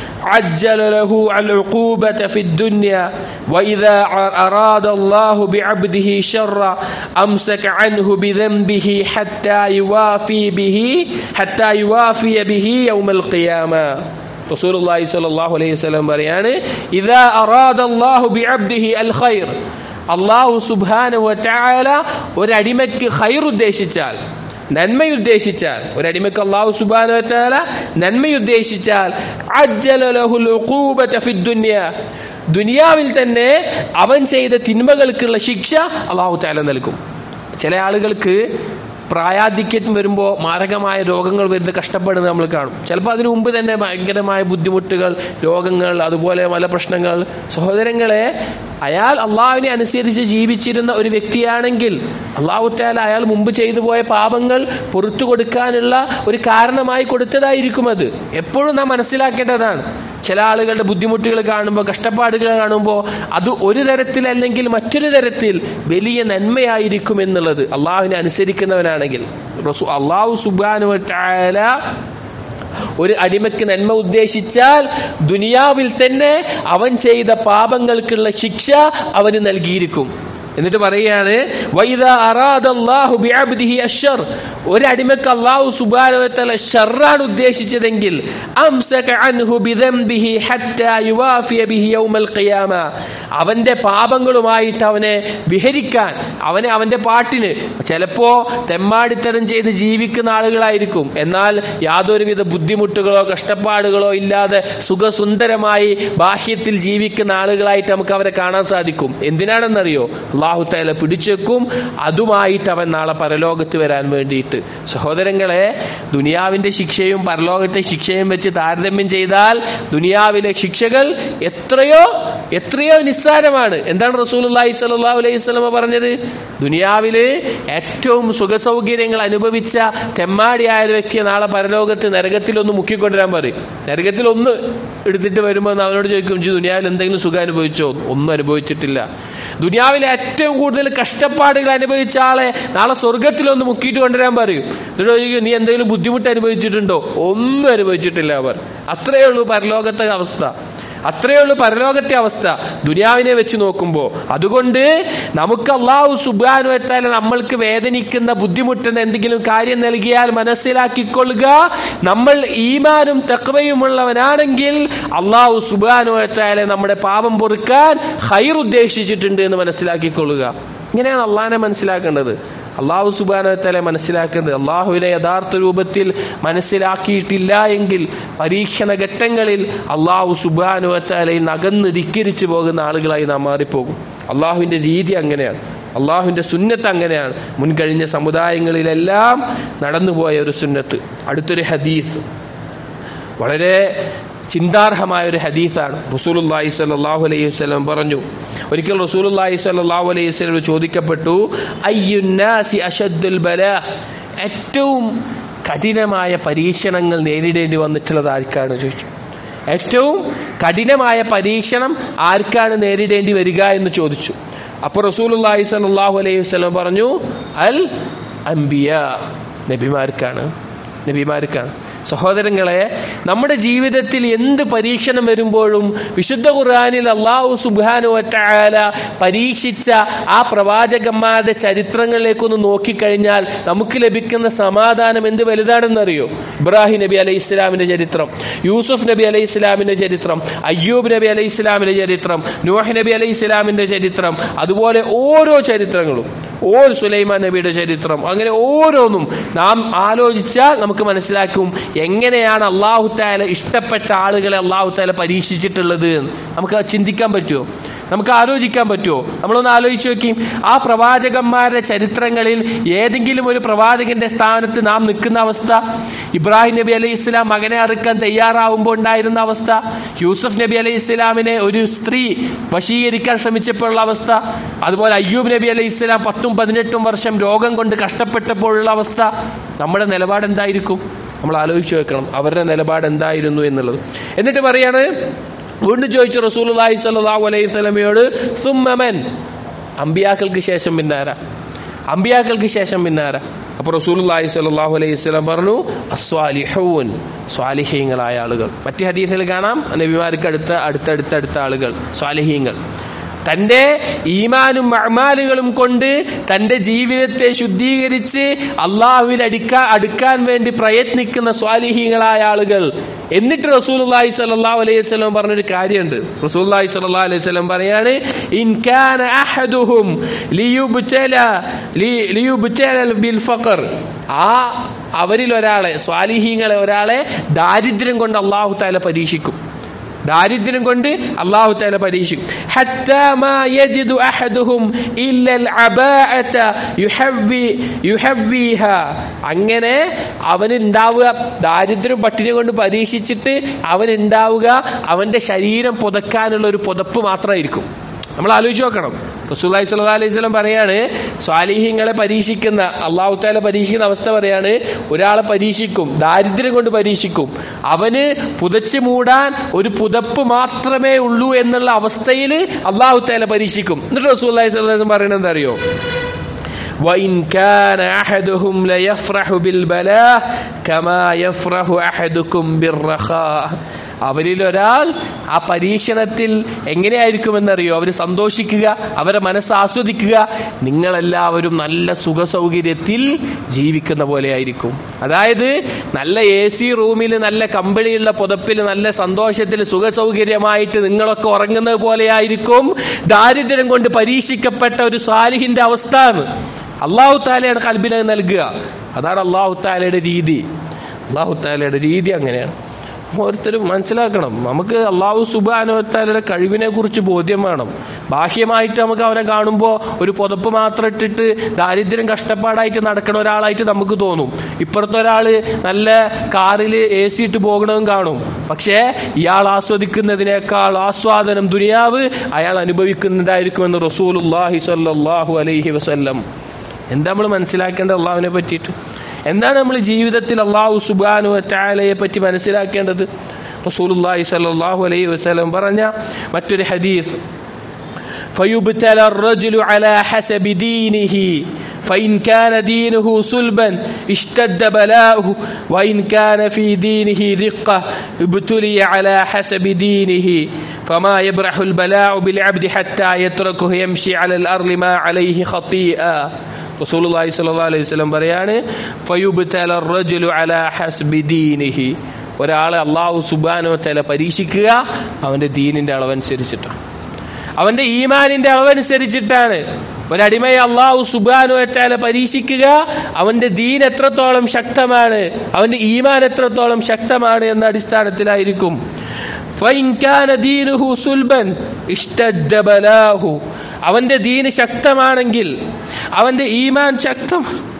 عجل له العقوبة في الدنيا وإذا أراد الله بعبده شر أمسك عنه بذنبه حتى يوافي به حتى يوافي به يوم القيامة رسول الله صلى الله عليه وسلم بريان إذا أراد الله بعبده الخير അള്ളാഹു സുബാന വറ്റാല ഒരടിമയ്ക്ക് ഹൈർ ഉദ്ദേശിച്ചാൽ നന്മയുദ്ദേശിച്ചാൽ ഒരടിമയ്ക്ക് അള്ളാഹു സുബാന വറ്റാല നന്മയുദ്ദേശിച്ചാൽ അജ്ജല ലഹുൽ ഉഖൂബത ഫിദ് ദുനിയ ദുനിയാവിൽ തന്നെ അവൻ ചെയ്ത തിന്മകൾക്കുള്ള ശിക്ഷ അള്ളാഹു താല നൽകും ചില ആളുകൾക്ക് പ്രായാധിക്യം വരുമ്പോൾ മാരകമായ രോഗങ്ങൾ വരുന്ന കഷ്ടപ്പെടുന്നത് നമ്മൾ കാണും ചിലപ്പോൾ അതിനു മുമ്പ് തന്നെ ഭയങ്കരമായ ബുദ്ധിമുട്ടുകൾ രോഗങ്ങൾ അതുപോലെ പല പ്രശ്നങ്ങൾ സഹോദരങ്ങളെ അയാൾ അള്ളാഹുവിനെ അനുസരിച്ച് ജീവിച്ചിരുന്ന ഒരു വ്യക്തിയാണെങ്കിൽ അള്ളാഹുത്താല അയാൾ മുമ്പ് ചെയ്തു പോയ പാപങ്ങൾ പുറത്തു കൊടുക്കാനുള്ള ഒരു കാരണമായി കൊടുത്തതായിരിക്കും അത് എപ്പോഴും നാം മനസ്സിലാക്കേണ്ടതാണ് ചില ആളുകളുടെ ബുദ്ധിമുട്ടുകൾ കാണുമ്പോൾ കഷ്ടപ്പാടുകൾ കാണുമ്പോൾ അത് ഒരു തരത്തിൽ അല്ലെങ്കിൽ മറ്റൊരു തരത്തിൽ വലിയ നന്മയായിരിക്കും എന്നുള്ളത് അള്ളാഹുവിനെ അനുസരിക്കുന്നവനാണെങ്കിൽ റസൂ അള്ളാഹു സുബാനു ഒരു അടിമയ്ക്ക് നന്മ ഉദ്ദേശിച്ചാൽ ദുനിയാവിൽ തന്നെ അവൻ ചെയ്ത പാപങ്ങൾക്കുള്ള ശിക്ഷ അവന് നൽകിയിരിക്കും എന്നിട്ട് പറയുകയാണ് വൈദ അറാദല്ലാഹു ബിഅബ്ദിഹി അശ്ശർ ഒരു അടിമക്ക് അല്ലാഹു സുബ്ഹാനഹു വ തആല ഷർറാണ് ഉദ്ദേശിച്ചതെങ്കിൽ അംസക അൻഹു ബിദംബിഹി ഹത്താ യുവാഫിയ ബിഹി യൗമൽ ഖിയാമ അവന്റെ പാപങ്ങളുമായിട്ട് അവനെ വിഹരിക്കാൻ അവനെ അവന്റെ പാട്ടിന് ചിലപ്പോ തെമ്മാടിത്തരം ചെയ്ത് ജീവിക്കുന്ന ആളുകളായിരിക്കും എന്നാൽ യാതൊരുവിധ ബുദ്ധിമുട്ടുകളോ കഷ്ടപ്പാടുകളോ ഇല്ലാതെ സുഖസുന്ദരമായി ബാഹ്യത്തിൽ ജീവിക്കുന്ന ആളുകളായിട്ട് നമുക്ക് അവരെ കാണാൻ സാധിക്കും എന്തിനാണെന്നറിയോ അള്ളാഹുത്തല പിടിച്ചേക്കും അതുമായിട്ട് അവൻ നാളെ പരലോകത്ത് വരാൻ വേണ്ടിയിട്ട് സഹോദരങ്ങളെ ദുനിയാവിന്റെ ശിക്ഷയും പരലോകത്തെ ശിക്ഷയും വെച്ച് താരതമ്യം ചെയ്താൽ ദുനിയാവിലെ ശിക്ഷകൾ എത്രയോ എത്രയോ നിസ്സാരമാണ് എന്താണ് റസൂലുള്ളാഹി സ്വല്ലല്ലാഹു അലൈഹി വസല്ലമ പറഞ്ഞത് ദുനിയാവില് ഏറ്റവും സുഖസൗകര്യങ്ങൾ അനുഭവിച്ച തെമ്മാടിയായ ഒരു വ്യക്തിയെ നാളെ പരലോകത്ത് നരകത്തിൽ ഒന്ന് മുക്കിക്കൊണ്ടുവരാൻ പറയും നരകത്തിൽ ഒന്ന് എടുത്തിട്ട് വരുമ്പോൾ അവനോട് ചോദിക്കും "ഇജ്ജ് ദുനിയാവിൽ എന്തെങ്കിലും സുഖം അനുഭവിച്ചോ ഒന്നും അനുഭവിച്ചിട്ടില്ല ദുനിയാവിലെ ഏറ്റവും കൂടുതൽ കഷ്ടപ്പാടുകൾ അനുഭവിച്ച ആളെ നാളെ സ്വർഗത്തിലൊന്ന് മുക്കിയിട്ട് കൊണ്ടുവരാൻ പറയും എന്നിട്ട് ചോദിക്കും നീ എന്തെങ്കിലും ബുദ്ധിമുട്ട് അനുഭവിച്ചിട്ടുണ്ടോ ഒന്നും അനുഭവിച്ചിട്ടില്ല അവർ അത്രയേ ഉള്ളൂ പരലോകത്തെ അവസ്ഥ അത്രയേ ഉള്ളൂ പരലോകത്തെ അവസ്ഥ ദുനിയാവിനെ വെച്ച് നോക്കുമ്പോൾ അതുകൊണ്ട് നമുക്ക് അള്ളാഹു സുബാനു വെച്ചാൽ നമ്മൾക്ക് വേദനിക്കുന്ന ബുദ്ധിമുട്ടുന്ന എന്തെങ്കിലും കാര്യം നൽകിയാൽ മനസ്സിലാക്കിക്കൊള്ളുക നമ്മൾ ഈമാനും തക്വയുമുള്ളവനാണെങ്കിൽ അള്ളാഹു സുബാനു വെച്ചാൽ നമ്മുടെ പാപം പൊറുക്കാൻ ഹൈർ ഉദ്ദേശിച്ചിട്ടുണ്ട് എന്ന് മനസ്സിലാക്കിക്കൊള്ളുക ഇങ്ങനെയാണ് അള്ളാഹിനെ മനസ്സിലാക്കേണ്ടത് അള്ളാഹു സുബാനത്തലെ മനസ്സിലാക്കുന്നത് അള്ളാഹുവിനെ യഥാർത്ഥ രൂപത്തിൽ മനസ്സിലാക്കിയിട്ടില്ല എങ്കിൽ പരീക്ഷണ ഘട്ടങ്ങളിൽ അള്ളാഹു സുബാനുവത്തലയിൽ നകന്ന് ധിക്കരിച്ചു പോകുന്ന ആളുകളായി നാം മാറിപ്പോകും അള്ളാഹുവിന്റെ രീതി അങ്ങനെയാണ് അള്ളാഹുവിന്റെ സുന്നത്ത് അങ്ങനെയാണ് മുൻകഴിഞ്ഞ സമുദായങ്ങളിലെല്ലാം നടന്നുപോയ ഒരു സുന്നത്ത് അടുത്തൊരു ഹദീസ് വളരെ ചിന്താർഹമായ ഒരു ഹദീസാണ് റസൂലുള്ളാഹി സ്വല്ലല്ലാഹു അലൈഹി വസല്ലം പറഞ്ഞു ഒരിക്കൽ റസൂലുള്ളാഹി സ്വല്ലല്ലാഹു അലൈഹി വസല്ലം ചോദിക്കപ്പെട്ടു അയ്യുന്നാസി അഷദ്ദുൽ ബലാ ഏറ്റവും കഠിനമായ പരീക്ഷണങ്ങൾ നേരിടേണ്ടി വന്നിട്ടുള്ളത് ആർക്കാണ് ചോദിച്ചു ഏറ്റവും കഠിനമായ പരീക്ഷണം ആർക്കാണ് നേരിടേണ്ടി വരിക എന്ന് ചോദിച്ചു അപ്പോൾ റസൂലുള്ളാഹി സ്വല്ലല്ലാഹു അലൈഹി വസല്ലം പറഞ്ഞു അൽ അംബിയ നബിമാർക്കാണ് നബിമാർക്കാണ് സഹോദരങ്ങളെ നമ്മുടെ ജീവിതത്തിൽ എന്ത് പരീക്ഷണം വരുമ്പോഴും വിശുദ്ധ ഖുർആനിൽ അള്ളാഹു സുബാനു വറ്റാല പരീക്ഷിച്ച ആ പ്രവാചകന്മാരുടെ ചരിത്രങ്ങളിലേക്കൊന്ന് നോക്കിക്കഴിഞ്ഞാൽ നമുക്ക് ലഭിക്കുന്ന സമാധാനം എന്ത് വലുതാണെന്നറിയോ ഇബ്രാഹിം നബി അലൈഹി ഇസ്ലാമിന്റെ ചരിത്രം യൂസുഫ് നബി അലൈഹി ഇസ്ലാമിന്റെ ചരിത്രം അയ്യൂബ് നബി അലൈഹി ഇസ്ലാമിന്റെ ചരിത്രം നൂഹ് നബി അലൈഹി ഇസ്ലാമിന്റെ ചരിത്രം അതുപോലെ ഓരോ ചരിത്രങ്ങളും ഓരോ സുലൈമാൻ നബിയുടെ ചരിത്രം അങ്ങനെ ഓരോന്നും നാം ആലോചിച്ചാൽ നമുക്ക് മനസ്സിലാക്കും എങ്ങനെയാണ് അള്ളാഹു താല ഇഷ്ടപ്പെട്ട ആളുകളെ അള്ളാഹു താല പരീക്ഷിച്ചിട്ടുള്ളത് എന്ന് നമുക്ക് അത് ചിന്തിക്കാൻ പറ്റുമോ നമുക്ക് ആലോചിക്കാൻ പറ്റുമോ നമ്മളൊന്ന് ആലോചിച്ച് നോക്കി ആ പ്രവാചകന്മാരുടെ ചരിത്രങ്ങളിൽ ഏതെങ്കിലും ഒരു പ്രവാചകന്റെ സ്ഥാനത്ത് നാം നിൽക്കുന്ന അവസ്ഥ ഇബ്രാഹിം നബി അലൈഹി ഇസ്ലാം മകനെ അറുക്കാൻ തയ്യാറാവുമ്പോൾ ഉണ്ടായിരുന്ന അവസ്ഥ യൂസഫ് നബി അലൈഹി ഇസ്ലാമിനെ ഒരു സ്ത്രീ വശീകരിക്കാൻ ശ്രമിച്ചപ്പോഴുള്ള അവസ്ഥ അതുപോലെ അയ്യൂബ് നബി അലൈഹി ഇസ്ലാം പത്തും പതിനെട്ടും വർഷം രോഗം കൊണ്ട് കഷ്ടപ്പെട്ടപ്പോഴുള്ള അവസ്ഥ നമ്മുടെ നിലപാട് എന്തായിരിക്കും നമ്മൾ ആലോചിച്ച് വെക്കണം അവരുടെ നിലപാട് എന്തായിരുന്നു എന്നുള്ളത് എന്നിട്ട് പറയാണ് വീണ്ടും ചോദിച്ചു റസൂലുള്ളാഹി സ്വല്ലല്ലാഹു അലൈഹി സ്വലമയോട് സുമ്മമൻ അമ്പിയാക്കൾക്ക് ശേഷം പിന്നാര അമ്പിയാക്കൾക്ക് ശേഷം പിന്നാര അപ്പൊ റസൂലുള്ളാഹി സ്വല്ലല്ലാഹു അലൈഹി വസല്ലം പറഞ്ഞു അസ്വാലിഹൂൻ സ്വാലിഹീങ്ങളായ ആളുകൾ മറ്റു ഹദീസിൽ കാണാം നബിമാർക്ക് അടുത്ത അടുത്തടുത്ത അടുത്ത ആളുകൾ സ്വാലിഹീങ്ങൾ തന്റെ ഈമാനും അമാലുകളും കൊണ്ട് തന്റെ ജീവിതത്തെ ശുദ്ധീകരിച്ച് അള്ളാഹുവിൽ അടുക്കാ അടുക്കാൻ വേണ്ടി പ്രയത്നിക്കുന്ന സ്വാലിഹീങ്ങളായ ആളുകൾ എന്നിട്ട് റസൂലുള്ളാഹി സ്വല്ലല്ലാഹു അലൈഹി വസല്ലം പറഞ്ഞൊരു കാര്യമുണ്ട് റസൂലുള്ളാഹി സ്വല്ലല്ലാഹു അലൈഹി വസല്ലം പറയാണ് ഇൻ കാന അഹദുഹും ലിയുബ്തല ലി- ലിയുബ്തല ബിൽ ഫഖർ ആ അവരിൽ ഒരാളെ സ്വാലിഹീങ്ങളെ ഒരാളെ ദാരിദ്ര്യം കൊണ്ട് അള്ളാഹു താല പരീക്ഷിക്കും ദാരിദ്ര്യം കൊണ്ട് അള്ളാഹു താല പരീക്ഷിക്കും حتى ما يجد أحدهم إلا العباءة يحوي يحويها അങ്ങനെ അവന് ഉണ്ടാവുക ദാരിദ്ര്യം പട്ടിണി കൊണ്ട് പരീക്ഷിച്ചിട്ട് അവൻ ഉണ്ടാവുക അവന്റെ ശരീരം പുതക്കാനുള്ള ഒരു പുതപ്പ് മാത്രമായിരിക്കും നമ്മൾ ആലോചിച്ച് നോക്കണം റസൂല്ലായി സ്വല്ലാ അലൈഹി സ്വലം പറയാണ് സ്വാലിഹിങ്ങളെ പരീക്ഷിക്കുന്ന അള്ളാഹു താല പരീക്ഷിക്കുന്ന അവസ്ഥ പറയാണ് ഒരാളെ പരീക്ഷിക്കും ദാരിദ്ര്യം കൊണ്ട് പരീക്ഷിക്കും അവന് പുതച്ചു മൂടാൻ ഒരു പുതപ്പ് മാത്രമേ ഉള്ളൂ എന്നുള്ള അവസ്ഥയിൽ അള്ളാഹു താല പരീക്ഷിക്കും എന്നിട്ട് റസൂല്ലായി സ്വലം പറയണത് എന്താ അറിയോ وإن كان أحدهم ليفرح بالبلاء كما يفرح أحدكم بالرخاء അവരിൽ ഒരാൾ ആ പരീക്ഷണത്തിൽ എങ്ങനെയായിരിക്കുമെന്നറിയോ അവർ സന്തോഷിക്കുക അവരെ മനസ്സ് ആസ്വദിക്കുക നിങ്ങളെല്ലാവരും നല്ല സുഖ സൗകര്യത്തിൽ ജീവിക്കുന്ന പോലെ ആയിരിക്കും അതായത് നല്ല എ സി റൂമിൽ നല്ല കമ്പിളിയുള്ള പുതപ്പിൽ നല്ല സന്തോഷത്തിൽ സുഖ സൗകര്യമായിട്ട് നിങ്ങളൊക്കെ ഉറങ്ങുന്നത് പോലെ ആയിരിക്കും ദാരിദ്ര്യം കൊണ്ട് പരീക്ഷിക്കപ്പെട്ട ഒരു സാലിഹിന്റെ അവസ്ഥ എന്ന് അള്ളാഹു താലയാണ് കൽബിനെ നൽകുക അതാണ് അള്ളാഹു താലയുടെ രീതി അള്ളാഹു താലയുടെ രീതി അങ്ങനെയാണ് ഓരോരുത്തരും മനസ്സിലാക്കണം നമുക്ക് അള്ളാഹു സുബാനുവത്താലയുടെ കഴിവിനെ കുറിച്ച് ബോധ്യം വേണം ബാഹ്യമായിട്ട് നമുക്ക് അവനെ കാണുമ്പോൾ ഒരു പുതപ്പ് മാത്രം ഇട്ടിട്ട് ദാരിദ്ര്യം കഷ്ടപ്പാടായിട്ട് നടക്കുന്ന ഒരാളായിട്ട് നമുക്ക് തോന്നും ഇപ്പുറത്തെ ഒരാള് നല്ല കാറിൽ എ സി ഇട്ട് പോകണതും കാണും പക്ഷേ ഇയാൾ ആസ്വദിക്കുന്നതിനേക്കാൾ ആസ്വാദനം ദുനിയാവ് അയാൾ അനുഭവിക്കുന്നതായിരിക്കുമെന്ന് റസൂലുല്ലാഹി സല്ലാഹു അലൈഹി വസല്ലം എന്താ നമ്മൾ മനസ്സിലാക്കേണ്ടത് അള്ളാഹുവിനെ പറ്റിയിട്ട് എന്താണ് നമ്മൾ ജീവിതത്തിൽ അള്ളാഹു സുബാനു ചായാലയെ പറ്റി മനസ്സിലാക്കേണ്ടത് റസൂലുല്ലാഹി സല്ലല്ലാഹു അലൈഹി വസല്ലം പറഞ്ഞ മറ്റൊരു ഹദീസ് فيبتلى الرجل على حسب دينه فإن كان دينه سلبا اشتد بلاؤه وإن كان في دينه رقة ابتلي على حسب دينه فما يبرح البلاء بالعبد حتى يتركه يمشي على الأرض ما عليه خطيئة റസൂലുള്ളാഹി സ്വല്ലല്ലാഹു അലൈഹി വസല്ലം പറയാണ് ഫയുബ്തല റജുലു അലാ ഹസ്ബി ദീനിഹി ഒരാളെ അള്ളാഹു സുബ്ഹാനഹു വതആല പരീക്ഷിക്കുക അവന്റെ ദീനിന്റെ അളവനുസരിച്ചിട്ടാണ് അവന്റെ ഈമാനിന്റെ അളവനുസരിച്ചിട്ടാണ് ഒരടിമയെ അള്ളാഹു സുബ്ഹാനഹു വതആല പരീക്ഷിക്കുക അവന്റെ ദീൻ എത്രത്തോളം ശക്തമാണ് അവന്റെ ഈമാൻ എത്രത്തോളം ശക്തമാണ് എന്ന അടിസ്ഥാനത്തിലായിരിക്കും فإن كان دينه سلبا اشتد بلاه അവന്റെ ദീന് ശക്തമാണെങ്കിൽ അവന്റെ ഈമാൻ ശക്തം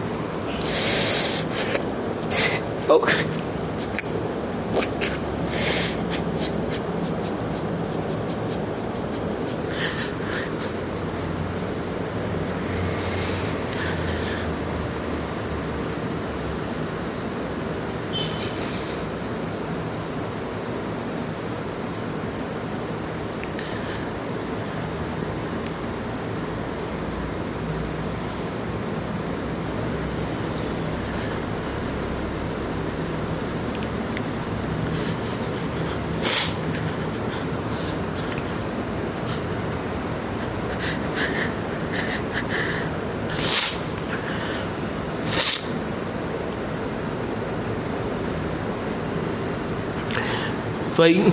فإن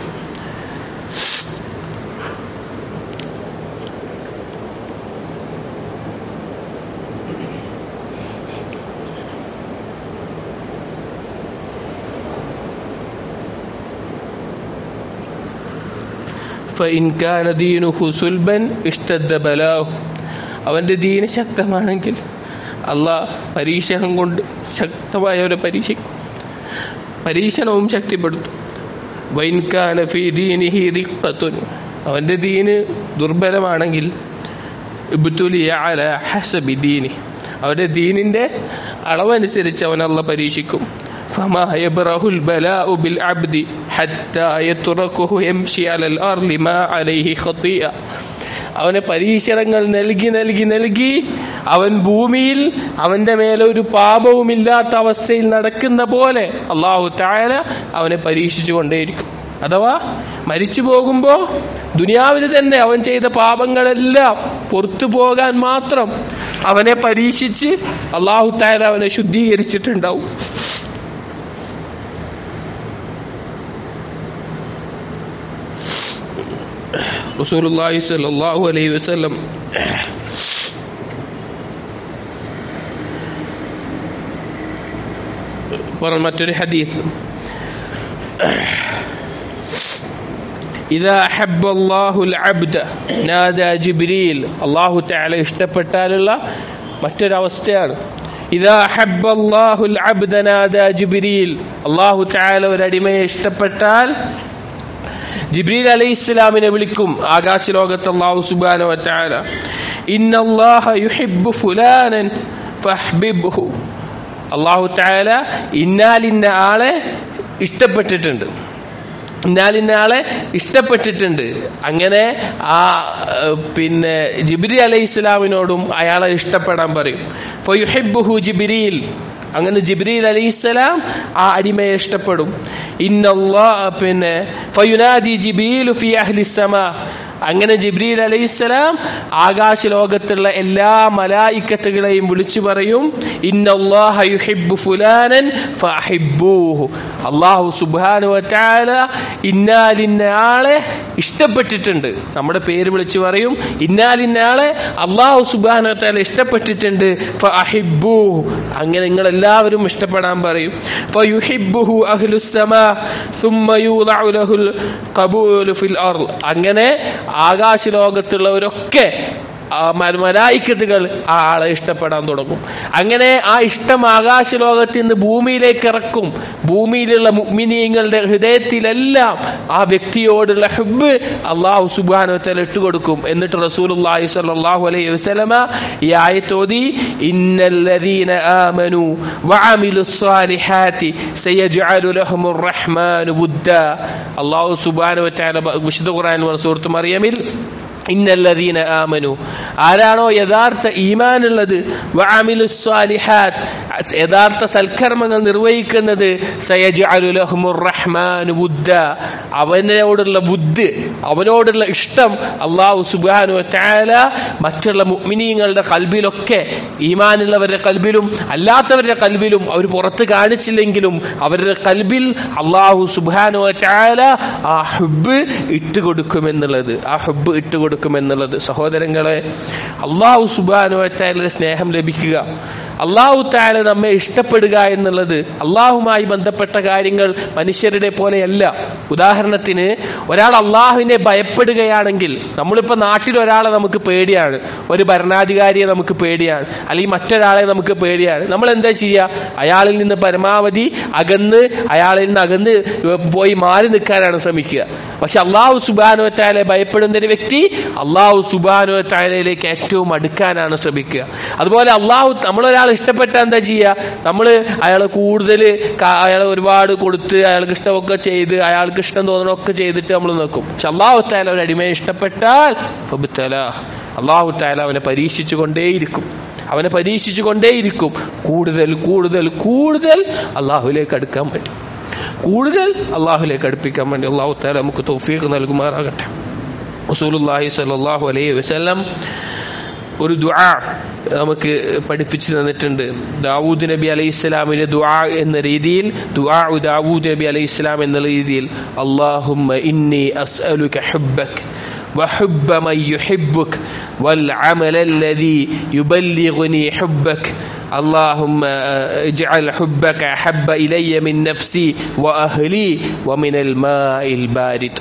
فإن كان دينه سلبا اشتد بلاه അവന്റെ ദീന ശക്തമാണെങ്കിൽ അള്ളാഹ് പരീക്ഷണം കൊണ്ട് ശക്തമായവരെ പരീക്ഷിക്കും പരീക്ഷണവും ശക്തിപ്പെടുത്തും വൈൻകാന ഫീ ദീനിഹി റിഖ്ഖത്തുൻ അവന്റെ ദീന് ദുർബലമാണെങ്കിൽ ഇബ്തുലിയ അല ഹസബി ദീനി അവന്റെ ദീനിന്റെ അളവനുസരിച്ച് അവൻ അള്ള പരീക്ഷിക്കും فما يبره البلاء بالعبد حتى يتركه يمشي على الأرض ما عليه خطيئة അവനെ പരീക്ഷണങ്ങൾ നൽകി നൽകി നൽകി അവൻ ഭൂമിയിൽ അവന്റെ മേലെ ഒരു പാപവുമില്ലാത്ത അവസ്ഥയിൽ നടക്കുന്ന പോലെ അള്ളാഹു താല അവനെ പരീക്ഷിച്ചു കൊണ്ടേയിരിക്കും അഥവാ മരിച്ചു പോകുമ്പോ ദുനിയാവിൽ തന്നെ അവൻ ചെയ്ത പാപങ്ങളെല്ലാം പുറത്തു പോകാൻ മാത്രം അവനെ പരീക്ഷിച്ച് അള്ളാഹു താല അവനെ ശുദ്ധീകരിച്ചിട്ടുണ്ടാവും റസൂലുള്ളാഹി സ്വല്ലല്ലാഹു അലൈഹി വസല്ലം പറഞ്ഞ മറ്റൊരു ഹദീസ് ഇതാ ഹബ്ബല്ലാഹുൽ അബ്ദ നാദ ജിബ്രീൽ അള്ളാഹു തആല ഇഷ്ടപ്പെട്ടാലുള്ള മറ്റൊരവസ്ഥയാണ് ഇതാ ഹബ്ബല്ലാഹുൽ അബ്ദ നാദ ജിബ്രീൽ അള്ളാഹു തആല ഒരു അടിമയെ ഇഷ്ടപ്പെട്ടാൽ ജിബ്രീൽ അലൈഹി ഇസ്ലാമിനെ വിളിക്കും ആകാശ ലോകത്ത് അള്ളാഹു സുബ്ഹാനഹു വ തആല ഇന്നല്ലാഹ യുഹിബ്ബു ഫുലാനൻ ഫഹ്ബിബ്ഹു അള്ളാഹു തആല ഇന്നാലിന്ന ആളെ ഇഷ്ടപ്പെട്ടിട്ടുണ്ട് ഇന്നാലിന്ന ആളെ ഇഷ്ടപ്പെട്ടിട്ടുണ്ട് അങ്ങനെ ആ ഏഹ്, പിന്നെ ജിബ്രി അലൈഹി ഇസ്ലാമിനോടും അയാളെ ഇഷ്ടപ്പെടാൻ പറയും ഫയുഹിബ്ബുഹു ജിബ്രീൽ അങ്ങനെ ജിബ്രീൽ അലൈഹിസ്സലാം ആ അടിമയെ ഇഷ്ടപ്പെടും ഇന്നല്ലാ പിന്നെ ഫയുനാദി ജിബീലു ഫി അഹ്ലി സമ അങ്ങനെ ജിബ്രീൽ അലൈഹിസ്സലാം ആകാശ ലോകത്തുള്ള എല്ലാ മലായിക്കത്തുകളെയും വിളിച്ചു പറയും ഇന്നല്ലാഹ യുഹിബ്ബു ഫുലാനൻ ഫഹിബ്ബൂഹു അല്ലാഹു സുബ്ഹാനഹു വ തആല ഇന്നാലിന്ന ആളെ ഇഷ്ടപ്പെട്ടിട്ടുണ്ട് നമ്മുടെ പേര് വിളിച്ചു പറയും ഇന്നാലിന്ന ആളെ അല്ലാഹു സുബ്ഹാനഹു വ തആല ഇഷ്ടപ്പെട്ടിട്ടുണ്ട് ഫഹിബ്ബൂഹു അങ്ങനെ നിങ്ങൾ എല്ലാവരും ഇഷ്ടപ്പെടാൻ പറയും ഫയുഹിബ്ബുഹു അഹ്ലുസ് സമാ ثم يوضع له القبول في الأرض അങ്ങനെ ആകാശ ലോകത്തുള്ളവരൊക്കെ ആ മ- മലായിക്കത്തുകൾ ആ ആളെ ഇഷ്ടപ്പെടാൻ തുടങ്ങും അങ്ങനെ ആ ഇഷ്ടം ആകാശ ലോകത്തിൽ നിന്ന് ഭൂമിയിലേക്ക് ഇറക്കും ഭൂമിയിലുള്ള മുഗ്മിനീങ്ങളുടെ ഹൃദയത്തിലെല്ലാം ആ വ്യക്തിയോടുള്ള ഹുബ് അള്ളാഹു സുബാനുവത്തൽ ഇട്ടുകൊടുക്കും എന്നിട്ട് റസൂലുള്ളാഹി സ്വല്ലല്ലാഹു അലൈഹി വസല്ലമ ഈ ആയത്തോതി ഇന്നല്ലദീന ആമനു വഅമിലുസ് സ്വാലിഹാത്തി സയജ്അലു ലഹുമുർ റഹ്മാനു വുദ്ദ അള്ളാഹു സുബ്ഹാനഹു വതആല വിശുദ്ധ ഖുർആൻ സൂറത്ത് മറിയമിൽ ഇന്നല്ലദീന ആമനു ആരാണോ യഥാർത്ഥ ഈമാനുള്ളത് വഅമിലു സ്വാലിഹാത്ത് യഥാർത്ഥ സൽക്കർമ്മങ്ങൾ നിർവഹിക്കുന്നത് സയജ്അലു ലഹുമുർ റഹ്മാനു വുദ്ദ അവനോടുള്ള ബുദ്ധ് അവനോടുള്ള ഇഷ്ടം അള്ളാഹു സുബ്ഹാനഹു വതആല മറ്റുള്ള മുഅ്മിനീങ്ങളുടെ കൽബിലൊക്കെ ഈമാനുള്ളവരുടെ കൽബിലും അല്ലാത്തവരുടെ കൽബിലും അവർ പുറത്ത് കാണിച്ചില്ലെങ്കിലും അവരുടെ കൽബിൽ അള്ളാഹു സുബ്ഹാനഹു വതആല ആ ഹുബ് ഇട്ടുകൊടുക്കുമെന്നുള്ളത് ആ ഹുബ് ഇട്ടുകൊടുക്കുമെന്നുള്ളത് സഹോദരങ്ങളെ അള്ളാഹു സുബ്ഹാനഹു വതആലയുടെ സ്നേഹം ലഭിക്കുക അള്ളാഹു താല നമ്മെ ഇഷ്ടപ്പെടുക എന്നുള്ളത് അള്ളാഹുമായി ബന്ധപ്പെട്ട കാര്യങ്ങൾ മനുഷ്യരുടെ പോലെയല്ല ഉദാഹരണത്തിന് ഒരാൾ അള്ളാഹുവിനെ ഭയപ്പെടുകയാണെങ്കിൽ നമ്മളിപ്പോ നാട്ടിൽ ഒരാളെ നമുക്ക് പേടിയാണ് ഒരു ഭരണാധികാരിയെ നമുക്ക് പേടിയാണ് അല്ലെങ്കിൽ മറ്റൊരാളെ നമുക്ക് പേടിയാണ് നമ്മൾ എന്താ ചെയ്യുക അയാളിൽ നിന്ന് പരമാവധി അകന്ന് അയാളിൽ നിന്ന് അകന്ന് പോയി മാറി നിൽക്കാനാണ് ശ്രമിക്കുക പക്ഷെ അള്ളാഹു സുബാനുവത്താലെ ഭയപ്പെടുന്ന ഒരു വ്യക്തി അള്ളാഹു സുബാനുവത്താലയിലേക്ക് ഏറ്റവും അടുക്കാനാണ് ശ്രമിക്കുക അതുപോലെ അള്ളാഹു നമ്മളൊരാൾ ഇഷ്ടപ്പെട്ട എന്താ ചെയ്യുക നമ്മൾ അയാളെ കൂടുതൽ അയാളെ ഒരുപാട് കൊടുത്ത് അയാൾക്ക് ഇഷ്ടമൊക്കെ ചെയ്ത് അയാൾക്ക് ഇഷ്ടം തോന്നണമൊക്കെ ചെയ്തിട്ട് നമ്മൾ നോക്കും പക്ഷെ അള്ളാഹു താല ഒരു അടിമയെ ഇഷ്ടപ്പെട്ടാൽ ഫബുത്തല അള്ളാഹു താല അവനെ പരീക്ഷിച്ചു കൊണ്ടേയിരിക്കും അവനെ പരീക്ഷിച്ചു കൊണ്ടേയിരിക്കും കൂടുതൽ കൂടുതൽ കൂടുതൽ അള്ളാഹുലേക്ക് അടുക്കാൻ പറ്റും കൂടുതൽ അള്ളാഹുലേക്ക് അടുപ്പിക്കാൻ വേണ്ടി അള്ളാഹു താല നമുക്ക് തൗഫീഖ് നൽകുമാറാകട്ടെ റസൂലുള്ളാഹി സ്വല്ലല്ലാഹു അലൈഹി വസല്ലം ഒരു ദുആ നമുക്ക് പഠിപ്പിച്ചു തന്നിട്ടുണ്ട് ദാവൂദ് നബി അലൈഹി ഇസ്ലാമിന്റെ ദുആ എന്ന രീതിയിൽ ദുആ ദാവൂദ് നബി അലൈഹി ഇസ്ലാം എന്ന രീതിയിൽ അല്ലാഹുമ്മ ഇന്നി അസ്അലുക ഹുബ്ബക് وحب من يحبك والعمل الذي يبلغني حبك اللهم اجعل حبك احب الي من نفسي واهلي ومن الماء البارد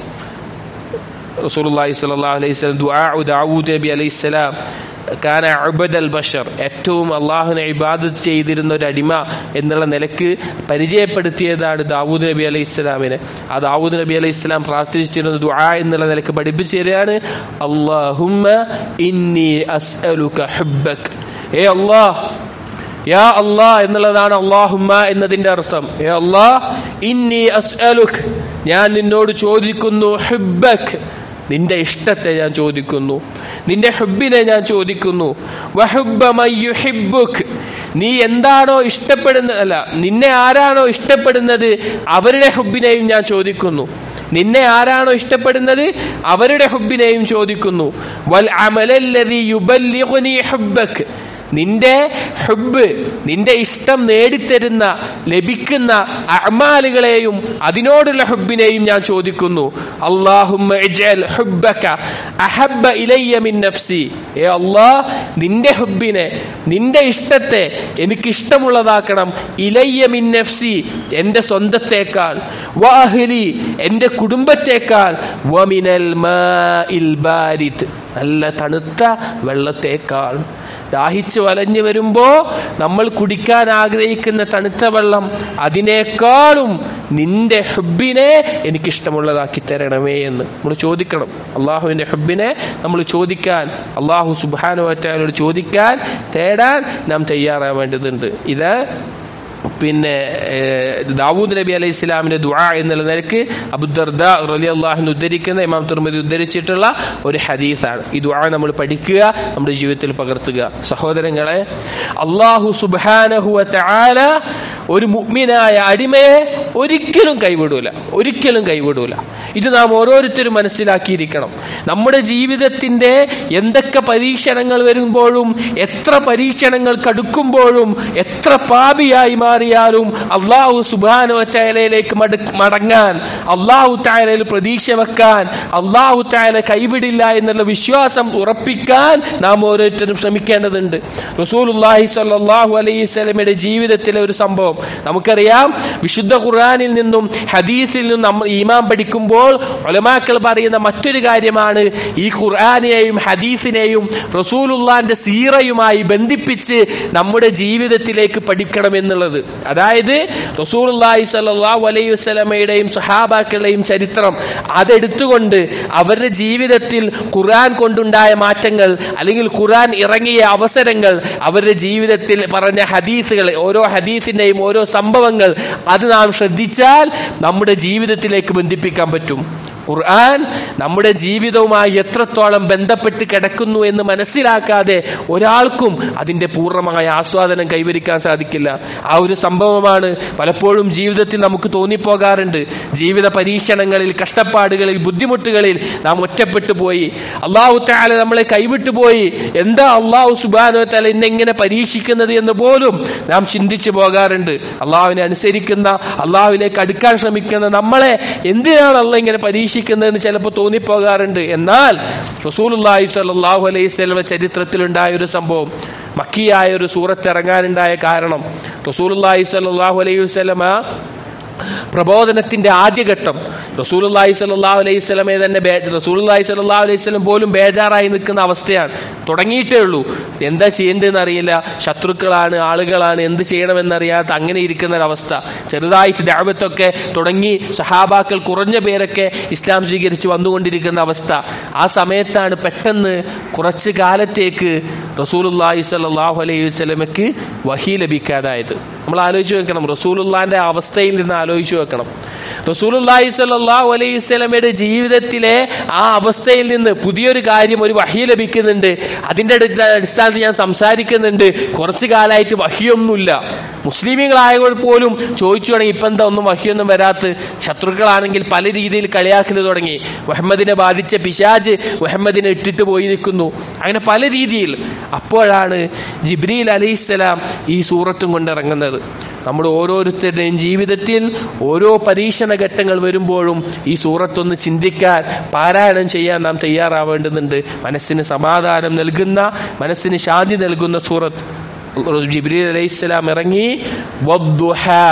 റസൂലുള്ളാഹി സ്വല്ലല്ലാഹു അലൈഹി വസല്ലം ദുആ ദാവൂദ് നബി അലൈഹി സ്വലാം കാന അബദൽ ബഷർ ഏറ്റവും അള്ളാഹുനെ ഇബാദത്ത് ചെയ്തിരുന്ന ഒരു അടിമ എന്നുള്ള നിലക്ക് പരിചയപ്പെടുത്തിയതാണ് ദാവൂദ് നബി അലൈഹി ഇസ്ലാമിനെ ആ ദാവൂദ് നബി അലൈഹി ഇസ്ലാം പ്രാർത്ഥിച്ചിരുന്ന ദുആ എന്നുള്ള നിലക്ക് പഠിപ്പിച്ചു തരികയാണ് അള്ളാഹുമ്മ ഇന്നി അസ്അലുക ഹുബ്ബക് ഏ അല്ലാഹ് യാ അല്ലാ എന്നുള്ളതാണ് അള്ളാഹുമ്മ എന്നതിന്റെ അർത്ഥം ഏ അല്ലാ ഇന്നി അസ്അലുക് ഞാൻ നിന്നോട് ചോദിക്കുന്നു ഹുബ്ബക് നിന്റെ ഇഷ്ടത്തെ ഞാൻ ചോദിക്കുന്നു നിന്റെ ഹുബിനെ ഞാൻ ചോദിക്കുന്നു വഹുബ്ബ മയ്യുഹിബ്ബുക് നീ എന്താണോ ഇഷ്ടപ്പെടുന്നത് അല്ല നിന്നെ ആരാണോ ഇഷ്ടപ്പെടുന്നത് അവരുടെ ഹുബിനെയും ഞാൻ ചോദിക്കുന്നു നിന്നെ ആരാണോ ഇഷ്ടപ്പെടുന്നത് അവരുടെ ഹുബിനെയും ചോദിക്കുന്നു വൽ അമലല്ലദി യുബല്ലിഗുനി ഹുബ്ബക് നിന്റെ ഹുബ് നിന്റെ ഇഷ്ടം നേടിത്തരുന്ന ലഭിക്കുന്ന അമാലുകളെയും അതിനോടുള്ള ഹുബിനെയും ഞാൻ ചോദിക്കുന്നു അള്ളാഹുമ്മ ഇജ്അൽ ഹുബ്ബക അഹബ്ബ ഇലയ്യ മിൻ നഫ്സി ഏ അല്ലാഹ് നിന്റെ ഹുബിനെ നിന്റെ ഇഷ്ടത്തെ എനിക്ക് ഇഷ്ടമുള്ളതാക്കണം ഇലയ്യ മിൻ നഫ്സി എന്റെ സ്വന്തത്തേക്കാൾ വാഹലി എന്റെ കുടുംബത്തേക്കാൾ വമിനൽ മാഇൽ ബാരിദ് നല്ല തണുത്ത വെള്ളത്തേക്കാൾ ദാഹിച്ച് വലഞ്ഞു വരുമ്പോ നമ്മൾ കുടിക്കാൻ ആഗ്രഹിക്കുന്ന തണുത്ത വെള്ളം അതിനേക്കാളും നിന്റെ ഹുബിനെ എനിക്കിഷ്ടമുള്ളതാക്കി തരണമേ എന്ന് നമ്മൾ ചോദിക്കണം അള്ളാഹുവിന്റെ ഹുബിനെ നമ്മൾ ചോദിക്കാൻ അള്ളാഹു സുബാനുവറ്റാലോട് ചോദിക്കാൻ തേടാൻ നാം തയ്യാറാവേണ്ടതുണ്ട് ഇത് പിന്നെ ഏഹ്, ദാവൂദ് നബി അലൈഹി ഇസ്ലാമിന്റെ ദുആ എന്നുള്ള നിലക്ക് അബുദർദ റലി അള്ളാഹുന് ഉദ്ധരിക്കുന്ന ഇമാം തുർമതി ഉദ്ധരിച്ചിട്ടുള്ള ഒരു ഹദീസാണ് ഈ ദുആ നമ്മൾ പഠിക്കുക നമ്മുടെ ജീവിതത്തിൽ പകർത്തുക സഹോദരങ്ങളെ അള്ളാഹു സുബാനഹുവ തആല ഒരു മുഅ്മിനായ അടിമയെ ഒരിക്കലും കൈവിടൂല ഒരിക്കലും കൈവിടൂല ഇത് നാം ഓരോരുത്തരും മനസ്സിലാക്കിയിരിക്കണം നമ്മുടെ ജീവിതത്തിന്റെ എന്തൊക്കെ പരീക്ഷണങ്ങൾ വരുമ്പോഴും എത്ര പരീക്ഷണങ്ങൾ കടുക്കുമ്പോഴും എത്ര പാപിയായി മാറിയാലും അള്ളാഹു സുബാനു ചായലയിലേക്ക് മടങ്ങാൻ അള്ളാഹു ചായലയിൽ പ്രതീക്ഷ വെക്കാൻ അള്ളാഹു ചായല കൈവിടില്ല എന്നുള്ള വിശ്വാസം ഉറപ്പിക്കാൻ നാം ഓരോരുത്തരും ശ്രമിക്കേണ്ടതുണ്ട് റസൂലുല്ലാഹി സ്വല്ലല്ലാഹു അലൈഹി സ്വലമയുടെ ജീവിതത്തിലെ ഒരു സംഭവം നമുക്കറിയാം വിശുദ്ധ ഖുർആനിൽ നിന്നും ഹദീസിൽ നിന്നും നമ്മൾ ഈമാൻ പഠിക്കുമ്പോൾ ഒലമാക്കൾ പറയുന്ന മറ്റൊരു കാര്യമാണ് ഈ ഖുർആനെയും ഹദീസിനെയും റസൂലുള്ളാന്റെ സീറയുമായി ബന്ധിപ്പിച്ച് നമ്മുടെ ജീവിതത്തിലേക്ക് പഠിക്കണം എന്നുള്ളത് അതായത് റസൂലുള്ളാഹി സ്വല്ലല്ലാഹു അലൈഹി വസല്ലമയുടെയും സഹാബാക്കളുടെയും ചരിത്രം അതെടുത്തുകൊണ്ട് അവരുടെ ജീവിതത്തിൽ ഖുർആൻ കൊണ്ടുണ്ടായ മാറ്റങ്ങൾ അല്ലെങ്കിൽ ഖുർആൻ ഇറങ്ങിയ അവസരങ്ങൾ അവരുടെ ജീവിതത്തിൽ പറഞ്ഞ ഹദീസുകൾ ഓരോ ഹദീസിന്റെയും ഓരോ സംഭവങ്ങൾ അത് നാം ശ്രദ്ധിച്ചാൽ നമ്മുടെ ജീവിതത്തിലേക്ക് ബന്ധിപ്പിക്കാൻ പറ്റും ഖുർആൻ നമ്മുടെ ജീവിതവുമായി എത്രത്തോളം ബന്ധപ്പെട്ട് കിടക്കുന്നു എന്ന് മനസ്സിലാക്കാതെ ഒരാൾക്കും അതിന്റെ പൂർണ്ണമായ ആസ്വാദനം കൈവരിക്കാൻ സാധിക്കില്ല ആ ഒരു സംഭവമാണ് പലപ്പോഴും ജീവിതത്തിൽ നമുക്ക് തോന്നിപ്പോകാറുണ്ട് ജീവിത പരീക്ഷണങ്ങളിൽ കഷ്ടപ്പാടുകളിൽ ബുദ്ധിമുട്ടുകളിൽ നാം ഒറ്റപ്പെട്ടു പോയി അള്ളാഹു താല നമ്മളെ കൈവിട്ടു പോയി എന്താ അള്ളാഹു സുബാനോ താല എന്നെങ്ങനെ പരീക്ഷിക്കുന്നത് എന്ന് പോലും നാം ചിന്തിച്ചു പോകാറുണ്ട് അള്ളാഹുവിനെ അനുസരിക്കുന്ന അള്ളാഹുവിലേക്ക് അടുക്കാൻ ശ്രമിക്കുന്ന നമ്മളെ എന്തിനാണ് അള്ള ഇങ്ങനെ പരീക്ഷിക്കുന്നതെന്ന് ചിലപ്പോൾ തോന്നിപ്പോകാറുണ്ട് എന്നാൽ റസൂലുള്ളാഹി സ്വല്ലല്ലാഹു അലൈഹി വസല്ലമ ചരിത്രത്തിലുണ്ടായ ഒരു സംഭവം മക്കിയായ ഒരു സൂറത്ത് ഇറങ്ങാനുണ്ടായ കാരണം റസൂലുള്ളാഹി സ്വല്ലല്ലാഹു അലൈഹി വസല്ലമ പ്രബോധനത്തിന്റെ ആദ്യഘട്ടം റസൂലുള്ളാഹി സ്വല്ലല്ലാഹു അലൈഹി വസല്ലമയെ തന്നെ ബേ- റസൂലുള്ളാഹി സ്വല്ലല്ലാഹു അലൈഹി വസല്ലം പോലും ബേജാറായി നിൽക്കുന്ന അവസ്ഥയാണ് തുടങ്ങിയിട്ടേ ഉള്ളൂ എന്താ ചെയ്യേണ്ടതെന്ന് അറിയില്ല ശത്രുക്കളാണ് ആളുകളാണ് എന്ത് ചെയ്യണമെന്നറിയാത്ത അങ്ങനെ ഇരിക്കുന്ന ഒരവസ്ഥ ചെറുതായിട്ട് ദഅവത്തൊക്കെ തുടങ്ങി സഹാബാക്കൾ കുറഞ്ഞ പേരൊക്കെ ഇസ്ലാം സ്വീകരിച്ച് വന്നുകൊണ്ടിരിക്കുന്ന അവസ്ഥ ആ സമയത്താണ് പെട്ടെന്ന് കുറച്ച് കാലത്തേക്ക് റസൂലുള്ളാഹി സ്വല്ലല്ലാഹു അലൈഹി വസല്ലമയ്ക്ക് വഹി ലഭിക്കാതായത് നമ്മൾ ആലോചിച്ച് വെക്കണം റസൂലുള്ളാന്റെ അവസ്ഥയിൽ നിന്ന് ആലോചിച്ച് വെക്കണം റസൂലുള്ളാഹി സ്വല്ലല്ലാഹു അലൈഹി വസല്ലമയുടെ ജീവിതത്തിലെ ആ അവസ്ഥയിൽ നിന്ന് പുതിയൊരു കാര്യം ഒരു വഹി ലഭിക്കുന്നുണ്ട് അതിന്റെ അടി- അടിസ്ഥാനത്തിൽ ഞാൻ സംസാരിക്കുന്നുണ്ട് കുറച്ചു കാലമായിട്ട് വഹിയൊന്നുമില്ല മുസ്ലിമീങ്ങളായവർ പോലും ചോദിച്ചു തുടങ്ങി ഇപ്പൊ എന്താ ഒന്നും വഹിയൊന്നും വരാത്ത ശത്രുക്കളാണെങ്കിൽ പല രീതിയിൽ കളിയാക്കൽ തുടങ്ങി മുഹമ്മദിനെ ബാധിച്ച പിശാജ് മുഹമ്മദിനെ ഇട്ടിട്ട് പോയിരിക്കുന്നു അങ്ങനെ പല രീതിയിൽ അപ്പോഴാണ് ജിബ്രീൽ അലൈഹിസ്സലാം ഈ സൂറത്തും കൊണ്ടിറങ്ങുന്നത് നമ്മുടെ ഓരോരുത്തരുടെയും ജീവിതത്തിൽ ഓരോ പരീക്ഷണ ഘട്ടങ്ങൾ വരുമ്പോഴും ഈ സൂറത്തൊന്ന് ചിന്തിക്കാൻ പാരായണം ചെയ്യാൻ നാം തയ്യാറാവേണ്ടതുണ്ട് മനസ്സിന് സമാധാനം നൽകുന്ന മനസ്സിന് ശാന്തി നൽകുന്ന സൂറത്ത് ജിബ്രീൽ അലൈഹിസ്സലാം ഇറങ്ങി വദ്ദുഹാ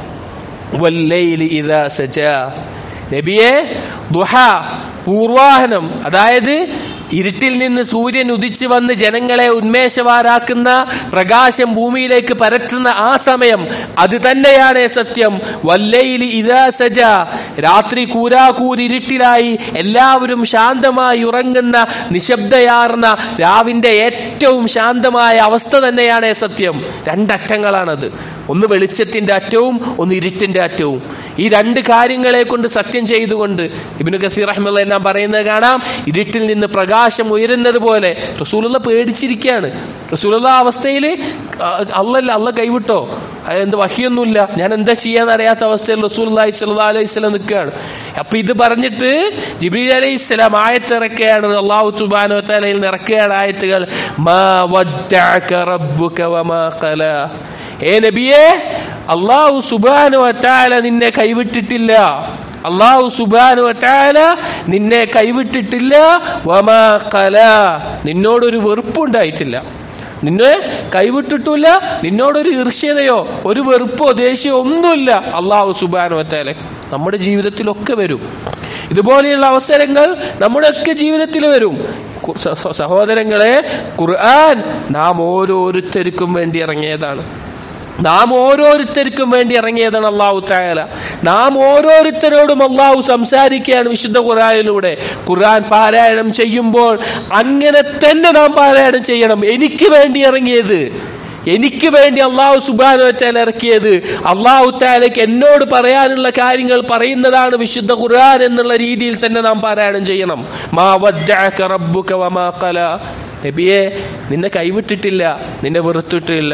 വല്ലൈലി ഇദാ സജാ നബിയെ ദുഹ പൂർവാഹനം അതായത് ഇരുട്ടിൽ നിന്ന് സൂര്യൻ ഉദിച്ചു വന്ന് ജനങ്ങളെ ഉന്മേഷവാരാക്കുന്ന പ്രകാശം ഭൂമിയിലേക്ക് പരത്തുന്ന ആ സമയം അത് തന്നെയാണ് സത്യം വല്ലയിലി ഇതാ സജ രാത്രി കൂരാകൂരിരുട്ടിലായി എല്ലാവരും ശാന്തമായി ഉറങ്ങുന്ന നിശബ്ദയാർന്ന രാവിന്റെ ഏറ്റവും ശാന്തമായ അവസ്ഥ തന്നെയാണ് സത്യം രണ്ടറ്റങ്ങളാണത് ഒന്ന് വെളിച്ചത്തിന്റെ അറ്റവും ഒന്ന് ഇരുട്ടിന്റെ അറ്റവും ഈ രണ്ട് കാര്യങ്ങളെ കൊണ്ട് സത്യം ചെയ്തുകൊണ്ട് ഇബിനു കസീർ അഹമ്മദ് എല്ലാം പറയുന്നത് കാണാം ഇരുട്ടിൽ നിന്ന് പ്രകാശം ഉയരുന്നത് പോലെ റസൂലുള്ള പേടിച്ചിരിക്കുകയാണ് റസൂലുള്ള അവസ്ഥയിൽ അല്ലല്ല അല്ല കൈവിട്ടോ അത് എന്ത് വഹിയൊന്നുമില്ല ഞാൻ എന്താ ചെയ്യാന്ന് അറിയാത്ത അവസ്ഥയിൽ റസൂൽ സല്ലാ അലൈഹി സ്വലം നിൽക്കുകയാണ് അപ്പൊ ഇത് പറഞ്ഞിട്ട് ജിബീൽ അലൈഹി സ്വലാം ആയത്തിറക്കുകയാണ് അള്ളാഹു സുബാനോ തലയിൽ ഇറക്കുകയാണ് ആയത്തുകൾ മാ വദ്ദഅക റബ്ബുക വമാ ഖലാ ഏ നബിയെ അള്ളാഹു സുബാനു വറ്റാല നിന്നെ കൈവിട്ടിട്ടില്ല അള്ളാഹു സുബാനു വറ്റാല നിന്നെ കൈവിട്ടിട്ടില്ല വമാ കല നിന്നോടൊരു വെറുപ്പുണ്ടായിട്ടില്ല നിന്നെ കൈവിട്ടിട്ടില്ല നിന്നോടൊരു ഈർഷ്യതയോ ഒരു വെറുപ്പോ ദേഷ്യമോ ഒന്നുമില്ല അള്ളാഹു സുബാനു വറ്റാല നമ്മുടെ ജീവിതത്തിലൊക്കെ വരും ഇതുപോലെയുള്ള അവസരങ്ങൾ നമ്മുടെയൊക്കെ ജീവിതത്തിൽ വരും കു- സ- സ- സഹോദരങ്ങളെ ഖുർആൻ നാം ഓരോരുത്തർക്കും വേണ്ടി ഇറങ്ങിയതാണ് നാം ഓരോരുത്തർക്കും വേണ്ടി ഇറങ്ങിയതാണ് അള്ളാഹു തായാല നാം ഓരോരുത്തരോടും അള്ളാഹു സംസാരിക്കുകയാണ് വിശുദ്ധ ഖുർആനിലൂടെ ഖുർആൻ പാരായണം ചെയ്യുമ്പോൾ അങ്ങനെ തന്നെ നാം പാരായണം ചെയ്യണം എനിക്ക് വേണ്ടി ഇറങ്ങിയത് എനിക്ക് വേണ്ടി അള്ളാഹു സുബാന വറ്റാൽ ഇറക്കിയത് അള്ളാഹു താലയ്ക്ക് എന്നോട് പറയാനുള്ള കാര്യങ്ങൾ പറയുന്നതാണ് വിശുദ്ധ ഖുർആൻ എന്നുള്ള രീതിയിൽ തന്നെ നാം പാരായണം ചെയ്യണം മാ വദ്ദഅക റബ്ബുക വമാ ഖല നബിയെ നിന്നെ കൈവിട്ടിട്ടില്ല നിന്നെ വെറുത്തിട്ടില്ല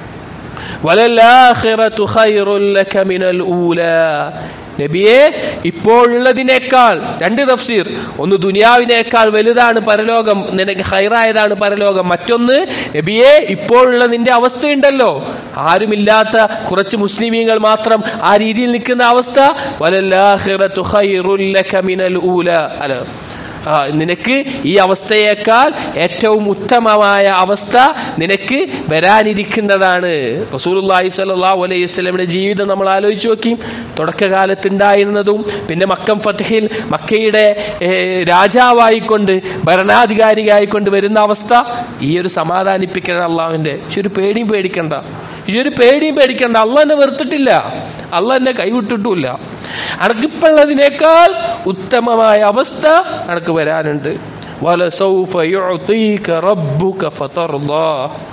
വലല്ലാഖിറതു ഖൈറുൽ ലക മിനൽ ഊലാ നബിയെ ഇപ്പോഴുള്ളതിനേക്കാൾ രണ്ട് തഫ്സീർ ഒന്ന് ദുനിയാവിനേക്കാൾ വലുതാണ് പരലോകം നിനക്ക് ഹൈറായതാണ് പരലോകം മറ്റൊന്ന് നബിയെ ഇപ്പോഴുള്ള നിന്റെ അവസ്ഥയുണ്ടല്ലോ ആരുമില്ലാത്ത കുറച്ച് മുസ്ലിമീങ്ങൾ മാത്രം ആ രീതിയിൽ നിൽക്കുന്ന അവസ്ഥ വലല്ലാഖിറതു ഖൈറുൽ ലക മിനൽ ഊലാ അല്ല ആ, നിനക്ക് ഈ അവസ്ഥയേക്കാൾ ഏറ്റവും ഉത്തമമായ അവസ്ഥ നിനക്ക് വരാനിരിക്കുന്നതാണ് റസൂലുള്ളാഹി സ്വല്ലല്ലാഹു അലൈഹി വസല്ലമയുടെ ജീവിതം നമ്മൾ ആലോചിച്ച് നോക്കി തുടക്കകാലത്ത് ഉണ്ടായിരുന്നതും പിന്നെ മക്കം ഫത്തഹിൽ മക്കയുടെ ഏ, രാജാവായിക്കൊണ്ട് ഭരണാധികാരിയായിക്കൊണ്ട് വരുന്ന അവസ്ഥ ഈ ഒരു സമാധാനിപ്പിക്കണം അള്ളാഹുവിന്റെ പക്ഷെ ഒരു പേടിയും പേടിക്കണ്ട ഈ ഒരു പേടിയും പേടിക്കണ്ട അള്ള എന്നെ വെറുത്തിട്ടില്ല അള്ള എന്നെ കൈവിട്ടിട്ടുമില്ല അനക്കിപ്പുള്ളതിനേക്കാൾ ഉത്തമമായ അവസ്ഥ അനക്ക് വരാനുണ്ട് വലസൗഫ യുഅ്തീക റബ്ബുക ഫതർദാ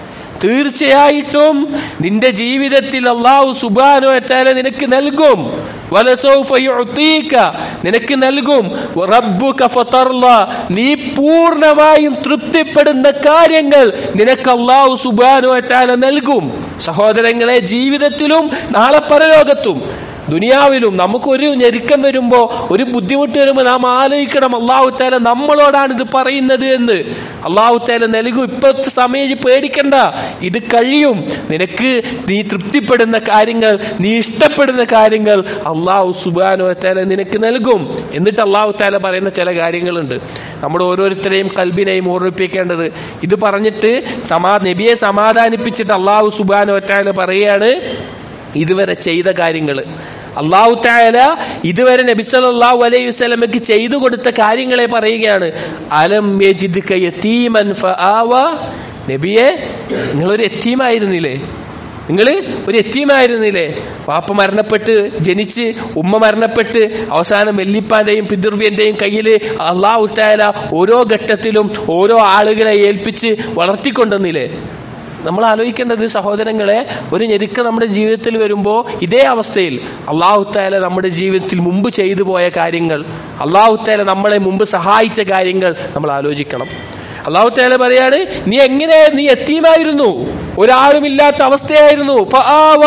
തീർച്ചയായിട്ടും നിന്റെ ജീവിതത്തിൽ അള്ളാഹു സുബാനോ എത്താലെ നിനക്ക് നൽകും വലസൗഫ യുഅ്തീക നിനക്ക് നൽകും റബ്ബുക ഫതർദാ നീ പൂർണ്ണമായും തൃപ്തിപ്പെടുന്ന കാര്യങ്ങൾ നിനക്ക് അള്ളാഹു സുബാനോ എത്താലെ നൽകും സഹോദരങ്ങളെ ജീവിതത്തിലും നാളെ പരലോകത്തും ദുനിയാവിലും നമുക്കൊരു ഞെരുക്കം വരുമ്പോ ഒരു ബുദ്ധിമുട്ട് വരുമ്പോ നാം ആലോചിക്കണം അള്ളാഹു താല നമ്മളോടാണ് ഇത് പറയുന്നത് എന്ന് അള്ളാഹു താല നൽകും ഇപ്പോഴത്തെ സമയം ഇജ്ജ് പേടിക്കണ്ട ഇത് കഴിയും നിനക്ക് നീ തൃപ്തിപ്പെടുന്ന കാര്യങ്ങൾ നീ ഇഷ്ടപ്പെടുന്ന കാര്യങ്ങൾ അള്ളാഹു സുബാനു താല നിനക്ക് നൽകും എന്നിട്ട് അള്ളാഹു താല പറയുന്ന ചില കാര്യങ്ങളുണ്ട് നമ്മുടെ ഓരോരുത്തരെയും കൽബിനെയും ഓർമ്മിപ്പിക്കേണ്ടത് ഇത് പറഞ്ഞിട്ട് സമാ നബിയെ സമാധാനിപ്പിച്ചിട്ട് അള്ളാഹു സുബാനു താല പറയുകയാണ് ഇതുവരെ ചെയ്ത കാര്യങ്ങൾ അള്ളാഹു താല ഇതുവരെ നബി സല്ലല്ലാഹു അലൈഹി വസല്ലമയ്ക്ക് ചെയ്തു കൊടുത്ത കാര്യങ്ങളെ പറയുകയാണ് അലം യജിദ്ക യതീമൻ ഫആവ നബിയെ നിങ്ങളൊരു എത്തീമായിരുന്നില്ലേ നിങ്ങൾ ഒരു എത്തീമായിരുന്നില്ലേ വാപ്പ മരണപ്പെട്ട് ജനിച്ച് ഉമ്മ മരണപ്പെട്ട് അവസാനം വെല്ലിപ്പാന്റെയും പിതൃവ്യന്റെയും കയ്യിൽ അള്ളാഹു താല ഓരോ ഘട്ടത്തിലും ഓരോ ആളുകളെ ഏൽപ്പിച്ച് വളർത്തിക്കൊണ്ടെന്നില്ലേ നമ്മൾ ആലോചിക്കേണ്ടത് സഹോദരങ്ങളെ ഒരു ഞെരുക്കം നമ്മുടെ ജീവിതത്തിൽ വരുമ്പോൾ ഇതേ അവസ്ഥയിൽ അള്ളാഹു താല നമ്മുടെ ജീവിതത്തിൽ മുമ്പ് ചെയ്തു പോയ കാര്യങ്ങൾ അള്ളാഹു താല നമ്മളെ മുമ്പ് സഹായിച്ച കാര്യങ്ങൾ നമ്മൾ ആലോചിക്കണം അള്ളാഹു താല പറയാണ് നീ എങ്ങനെ നീ എത്തിയുമായിരുന്നു ഒരാളുമില്ലാത്ത അവസ്ഥയായിരുന്നു ഫആവ.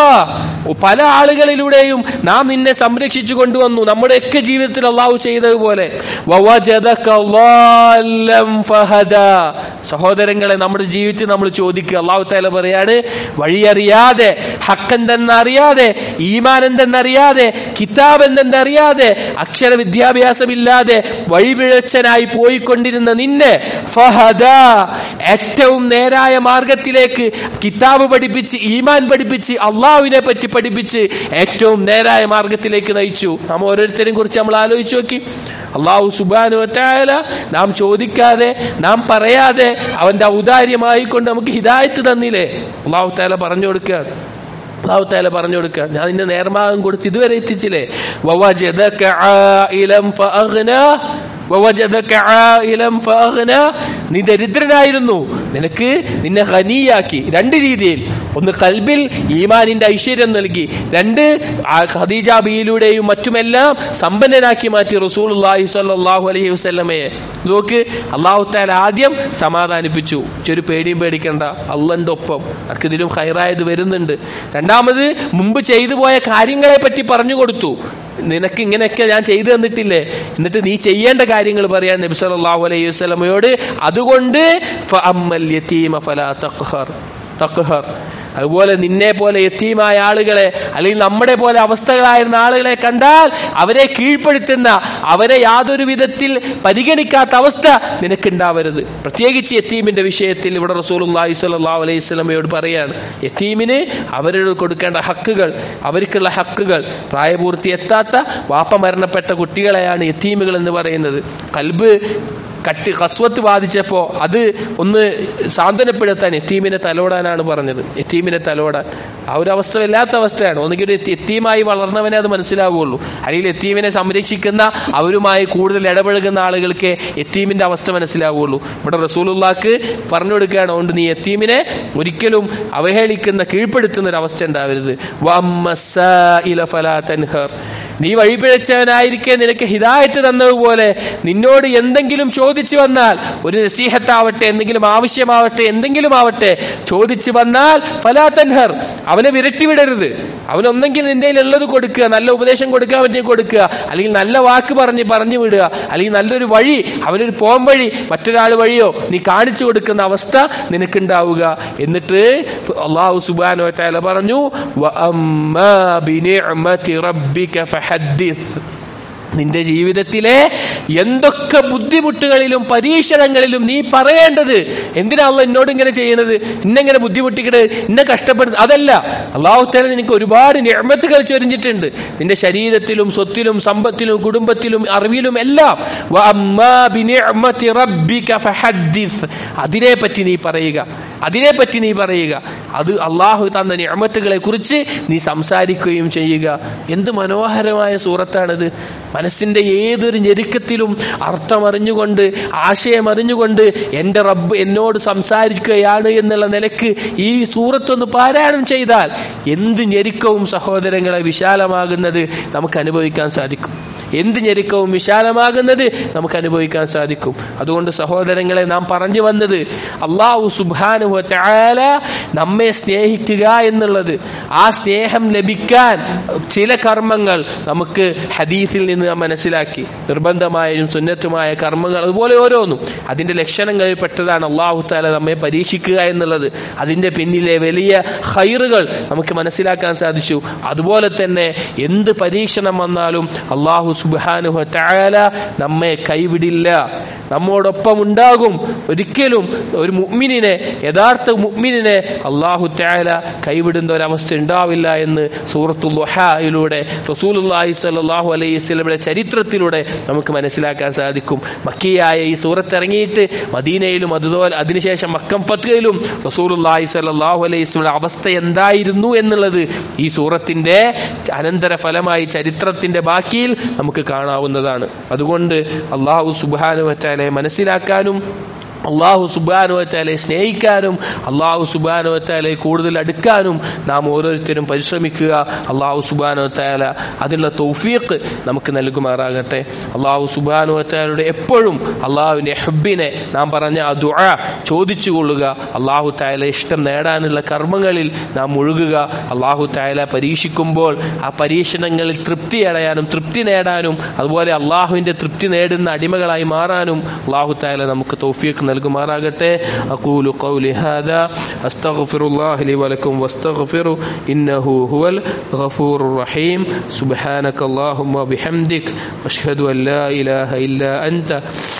പല ആളുകളിലൂടെയും നാം നിന്നെ സംരക്ഷിച്ചു കൊണ്ടുവന്നു നമ്മുടെയൊക്കെ ജീവിതത്തിൽ അള്ളാഹു ചെയ്തതുപോലെ വവജദക ളാല്ലം ഫഹദാ. സഹോദരങ്ങളെ നമ്മുടെ ജീവിതത്തിൽ നമ്മൾ ചോദിക്കുക അള്ളാഹു താല പറയാണ് വഴിയറിയാതെ ഹക്കെന്തെന്നറിയാതെ ഈമാൻ എന്തെന്നറിയാതെ കിതാബ് എന്തെന്നറിയാതെ അക്ഷര വിദ്യാഭ്യാസമില്ലാതെ വഴിപിഴച്ചനായി പോയിക്കൊണ്ടിരുന്ന നിന്നെ ഫഹദ ഏറ്റവും നേരായ മാർഗത്തിലേക്ക് കിതാബ് പഠിപ്പിച്ച് ഈമാൻ പഠിപ്പിച്ച് അള്ളാഹുവിനെ പറ്റി പഠിപ്പിച്ച് ഏറ്റവും നേരായ മാർഗത്തിലേക്ക് നയിച്ചു നാം ഓരോരുത്തരെയും കുറിച്ച് നമ്മൾ ആലോചിച്ച് നോക്കി അള്ളാഹു സുബാനു വറ്റായാല നാം ചോദിക്കാതെ നാം പറയാതെ അവന്റെ ഔദാര്യമായി കൊണ്ട് നമുക്ക് ഹിദായത്ത് തന്നില്ലേ അള്ളാഹു താല പറഞ്ഞു കൊടുക്കുക അള്ളാഹു താല പറഞ്ഞു കൊടുക്കുക ഞാൻ നിന്റെ നേർമാകം കൊടുത്ത് ഇതുവരെ എത്തിച്ചില്ലേ വവജദക ആയിലം ഫഅഗ്ന വവജദക ആയിലം ഫഅഗ്ന നീ ദരിദ്രനായിരുന്നു നിനക്ക് നിന്നെ ഖനിയാക്കി രണ്ട് രീതിയിൽ ഒന്ന് കൽബിൽ ഈമാനിന്റെ ഐശ്വര്യം നൽകി രണ്ട് ആ ഖദീജ ബിയിലൂടെയും മറ്റുമെല്ലാം സമ്പന്നനാക്കി മാറ്റി റസൂലുള്ളാഹി സ്വല്ലല്ലാഹു അലൈഹി വസല്ലമയെ നോക്ക് അള്ളാഹു താല ആദ്യം സമാധാനിപ്പിച്ചു ഒരു പേടിയും പേടിക്കണ്ട അള്ളന്റെ ഒപ്പം അർക്ക് ഇതിലും ഹൈറായത് വരുന്നുണ്ട് രണ്ടാമത് മുമ്പ് ചെയ്തു പോയ കാര്യങ്ങളെ പറ്റി പറഞ്ഞു കൊടുത്തു നിനക്ക് ഇങ്ങനെയൊക്കെ ഞാൻ ചെയ്തു തന്നിട്ടില്ലേ എന്നിട്ട് നീ ചെയ്യേണ്ട കാര്യങ്ങൾ പറയാൻ നബി സല്ലല്ലാഹു അലൈഹി വസല്ലമയോട് അതുകൊണ്ട് ഫഅമ്മൽ യതീമ ഫലാ തഖ്ഹർ തഖ്ഹർ അതുപോലെ നിന്നെ പോലെ എത്തീമായ ആളുകളെ അല്ലെങ്കിൽ നമ്മുടെ പോലെ അവസ്ഥകളായിരുന്ന ആളുകളെ കണ്ടാൽ അവരെ കീഴ്പ്പെടുത്തുന്ന അവരെ യാതൊരു വിധത്തിൽ പരിഗണിക്കാത്ത അവസ്ഥ നിനക്കുണ്ടാവരുത് പ്രത്യേകിച്ച് എത്തീമിന്റെ വിഷയത്തിൽ ഇവിടെ റസൂലുള്ളാഹി സ്വല്ലല്ലാഹു അലൈഹി വസല്ലമയോട് പറയാണ് എത്തീമിന് അവരോട് കൊടുക്കേണ്ട ഹക്കുകൾ അവർക്കുള്ള ഹക്കുകൾ പ്രായപൂർത്തി എത്താത്ത വാപ്പ മരണപ്പെട്ട കുട്ടികളെയാണ് എത്തീമുകൾ എന്ന് പറയുന്നത് കൽബ് കട്ടി കസ്വത്ത് ബാധിച്ചപ്പോ അത് ഒന്ന് സാന്ത്വനപ്പെടുത്താൻ എത്തീമിനെ തലോടാനാണ് പറഞ്ഞത് എത്തീമിനെ തലോടാൻ ആ ഒരു അവസ്ഥ വല്ലാത്ത അവസ്ഥയാണ് ഒന്നുകിൽ ഒരു എത്തീമായി വളർന്നവനെ അത് മനസ്സിലാവുകയുള്ളൂ അല്ലെങ്കിൽ എത്തീമിനെ സംരക്ഷിക്കുന്ന അവരുമായി കൂടുതൽ ഇടപഴകുന്ന ആളുകൾക്ക് എത്തീമിന്റെ അവസ്ഥ മനസ്സിലാവുകയുള്ളൂ ഇവിടെ റസൂലുള്ളാക്ക് പറഞ്ഞു കൊടുക്കുകയാണ് അതുകൊണ്ട് നീ എത്തീമിനെ ഒരിക്കലും അവഹേളിക്കുന്ന കീഴ്പ്പെടുത്തുന്ന ഒരു അവസ്ഥ ഉണ്ടാവരുത് വമ്മസ്സായില ഫലാ തൻഹർ നീ വഴിപിഴച്ചവനായിരിക്കെ നിനക്ക് ഹിദായത്ത് തന്നതുപോലെ നിന്നോട് എന്തെങ്കിലും ചോദിച്ചു വന്നാൽ ഒരു നസീഹത്താവട്ടെ എന്തെങ്കിലും ആവശ്യമാവട്ടെ എന്തെങ്കിലും ആവട്ടെ ചോദിച്ചു വന്നാൽ ഫലാ തൻഹർ അവനെ വിരട്ടി വിടരുത് അവനൊന്നെങ്കിൽ നിന്റെ ഉള്ളത് കൊടുക്കുക നല്ല ഉപദേശം കൊടുക്കാൻ പറ്റിയ കൊടുക്കുക അല്ലെങ്കിൽ നല്ല വാക്ക് പറഞ്ഞ് പറഞ്ഞു വിടുക അല്ലെങ്കിൽ നല്ലൊരു വഴി അവനൊരു പോം വഴി മറ്റൊരാൾ വഴിയോ നീ കാണിച്ചു കൊടുക്കുന്ന അവസ്ഥ നിനക്കുണ്ടാവുക എന്നിട്ട് അള്ളാഹു സുബാനോ തല പറഞ്ഞു "വഅമ്മാ ബിനിഅ്മതി റബ്ബിക ഫഹദ്ദിസ്." നിന്റെ ജീവിതത്തിലെ എന്തൊക്കെ ബുദ്ധിമുട്ടുകളിലും പരീക്ഷണങ്ങളിലും നീ പറയേണ്ടത് എന്തിനാണല്ലോ എന്നോട് ഇങ്ങനെ ചെയ്യുന്നത് ഇന്നെങ്ങനെ ബുദ്ധിമുട്ടിക്കണത് ഇന്നെ കഷ്ടപ്പെടുന്നത് അതല്ല അള്ളാഹുത്തേല നിനക്ക് ഒരുപാട് നിർമ്മത്തുകൾ ചൊരിഞ്ഞിട്ടുണ്ട് നിന്റെ ശരീരത്തിലും സ്വത്തിലും സമ്പത്തിലും കുടുംബത്തിലും അറിവിലും എല്ലാം വഅമ്മാ ബിനിഅ്മതി റബ്ബിക ഫഹദ്ദിസ്. അതിനെപ്പറ്റി നീ പറയുക അതിനെപ്പറ്റി നീ പറയുക അത് അള്ളാഹു തന്ന നിയമത്തുകളെ കുറിച്ച് നീ സംസാരിക്കുകയും ചെയ്യുക എന്ത് മനോഹരമായ സൂറത്താണിത് മനസ്സിന്റെ ഏതൊരു ഞെരുക്കത്തിലും അർത്ഥമറിഞ്ഞുകൊണ്ട് ആശയമറിഞ്ഞുകൊണ്ട് എൻ്റെ റബ്ബ് എന്നോട് സംസാരിക്കുകയാണ് എന്നുള്ള നിലക്ക് ഈ സൂറത്തൊന്ന് പാരായണം ചെയ്താൽ എന്ത് ഞെരുക്കവും സഹോദരങ്ങളെ വിശാലമാകുന്നത് നമുക്ക് അനുഭവിക്കാൻ സാധിക്കും എന്ത് ഞെരുക്കവും വിശാലമാകുന്നത് നമുക്ക് അനുഭവിക്കാൻ സാധിക്കും അതുകൊണ്ട് സഹോദരങ്ങളെ നാം പറഞ്ഞു വന്നത് അള്ളാഹു സുബാനുഹ തആല നമ്മെ സ്നേഹിക്കുക എന്നുള്ളത് ആ സ്നേഹം ലഭിക്കാൻ ചില കർമ്മങ്ങൾ നമുക്ക് ഹദീസിൽ നിന്ന് നാം മനസ്സിലാക്കി നിർബന്ധമായും സുന്നത്തുമായ കർമ്മങ്ങൾ അതുപോലെ ഓരോന്നും അതിന്റെ ലക്ഷണങ്ങളിൽ പെട്ടതാണ് അള്ളാഹു താല നമ്മെ പരീക്ഷിക്കുക എന്നുള്ളത് അതിന്റെ പിന്നിലെ വലിയ ഹൈറുകൾ നമുക്ക് മനസ്സിലാക്കാൻ സാധിച്ചു അതുപോലെ തന്നെ എന്ത് പരീക്ഷണം വന്നാലും അള്ളാഹു സുബാനുഹ തആല നമ്മെ കൈവിടില്ല നമ്മോടൊപ്പം ഉണ്ടാകും ഒരിക്കലും ഒരു മുഅ്മിനിനെ യഥാർത്ഥ മുഅ്മിനിനെ അള്ളാഹു തആല കൈവിടുന്ന ഒരവസ്ഥ ഉണ്ടാവില്ല എന്ന് സൂറത്തുൽ ദുഹായിലൂടെ റസൂലുള്ളാഹി സ്വല്ലല്ലാഹു അലൈഹി വസല്ലമയുടെ ചരിത്രത്തിലൂടെ നമുക്ക് മനസ്സിലാക്കാൻ സാധിക്കും മക്കിയായ ഈ സൂറത്ത് ഇറങ്ങിയിട്ട് മദീനയിലും അതുപോലെ അതിനുശേഷം മക്കം ഫത്വയിലും റസൂലുള്ളാഹി സ്വല്ലല്ലാഹു അലൈഹി വസല്ലമയുടെ അവസ്ഥ എന്തായിരുന്നു എന്നുള്ളത് ഈ സൂറത്തിന്റെ അനന്തര ഫലമായി ചരിത്രത്തിന്റെ ബാക്കിയിൽ നമുക്ക് കാണാവുന്നതാണ് അതുകൊണ്ട് അള്ളാഹു സുബാനുവറ്റാലെ മനസ്സിലാക്കാനും അള്ളാഹു സുബാനുവറ്റാലെ സ്നേഹിക്കാനും അള്ളാഹു സുബാനുവറ്റാലെ കൂടുതൽ അടുക്കാനും നാം ഓരോരുത്തരും പരിശ്രമിക്കുക അള്ളാഹു സുബാനുവറ്റാല അതിനുള്ള തൗഫീഖ് നമുക്ക് നൽകുമാറാകട്ടെ അള്ളാഹു സുബാനുവറ്റാലയുടെ എപ്പോഴും അള്ളാഹുവിന്റെ ഹബ്ബിനെ നാം പറഞ്ഞ ആ ദുആ ചോദിച്ചു കൊള്ളുക അള്ളാഹു തായാല ഇഷ്ടം നേടാനുള്ള കർമ്മങ്ങളിൽ നാം മുഴുകുക അള്ളാഹു തായാല പരീക്ഷിക്കുമ്പോൾ ആ പരീക്ഷണങ്ങളിൽ തൃപ്തി അടയാനും തൃപ്തി നേടാനും അതുപോലെ അള്ളാഹുവിന്റെ തൃപ്തി നേടുന്ന അടിമകളായി മാറാനും അള്ളാഹു തായാല നമുക്ക് തൗഫീഖ് നൽകുമാറാകട്ടെ അഖൂലു ഖൗലി ഹാദാ അസ്തഗ്ഫിറുല്ലാഹി ലി വലക്കും വസ്തഗ്ഫിറു ഇന്നഹു ഹുവൽ ഗഫൂറുർ റഹീം സുബ്ഹാനകല്ലാഹുമ്മ ബിഹംദിക് അഷ്ഹദു അൻ ലാ ഇലാഹ ഇല്ലാ അൻത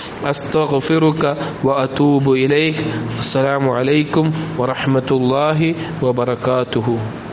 അസ്തഗ്ഫിറുക വഅതൂബു ഇലൈക് അസ്സലാമു അലൈക്കും വറഹ്മത്തുള്ളാഹി വബറകാതുഹു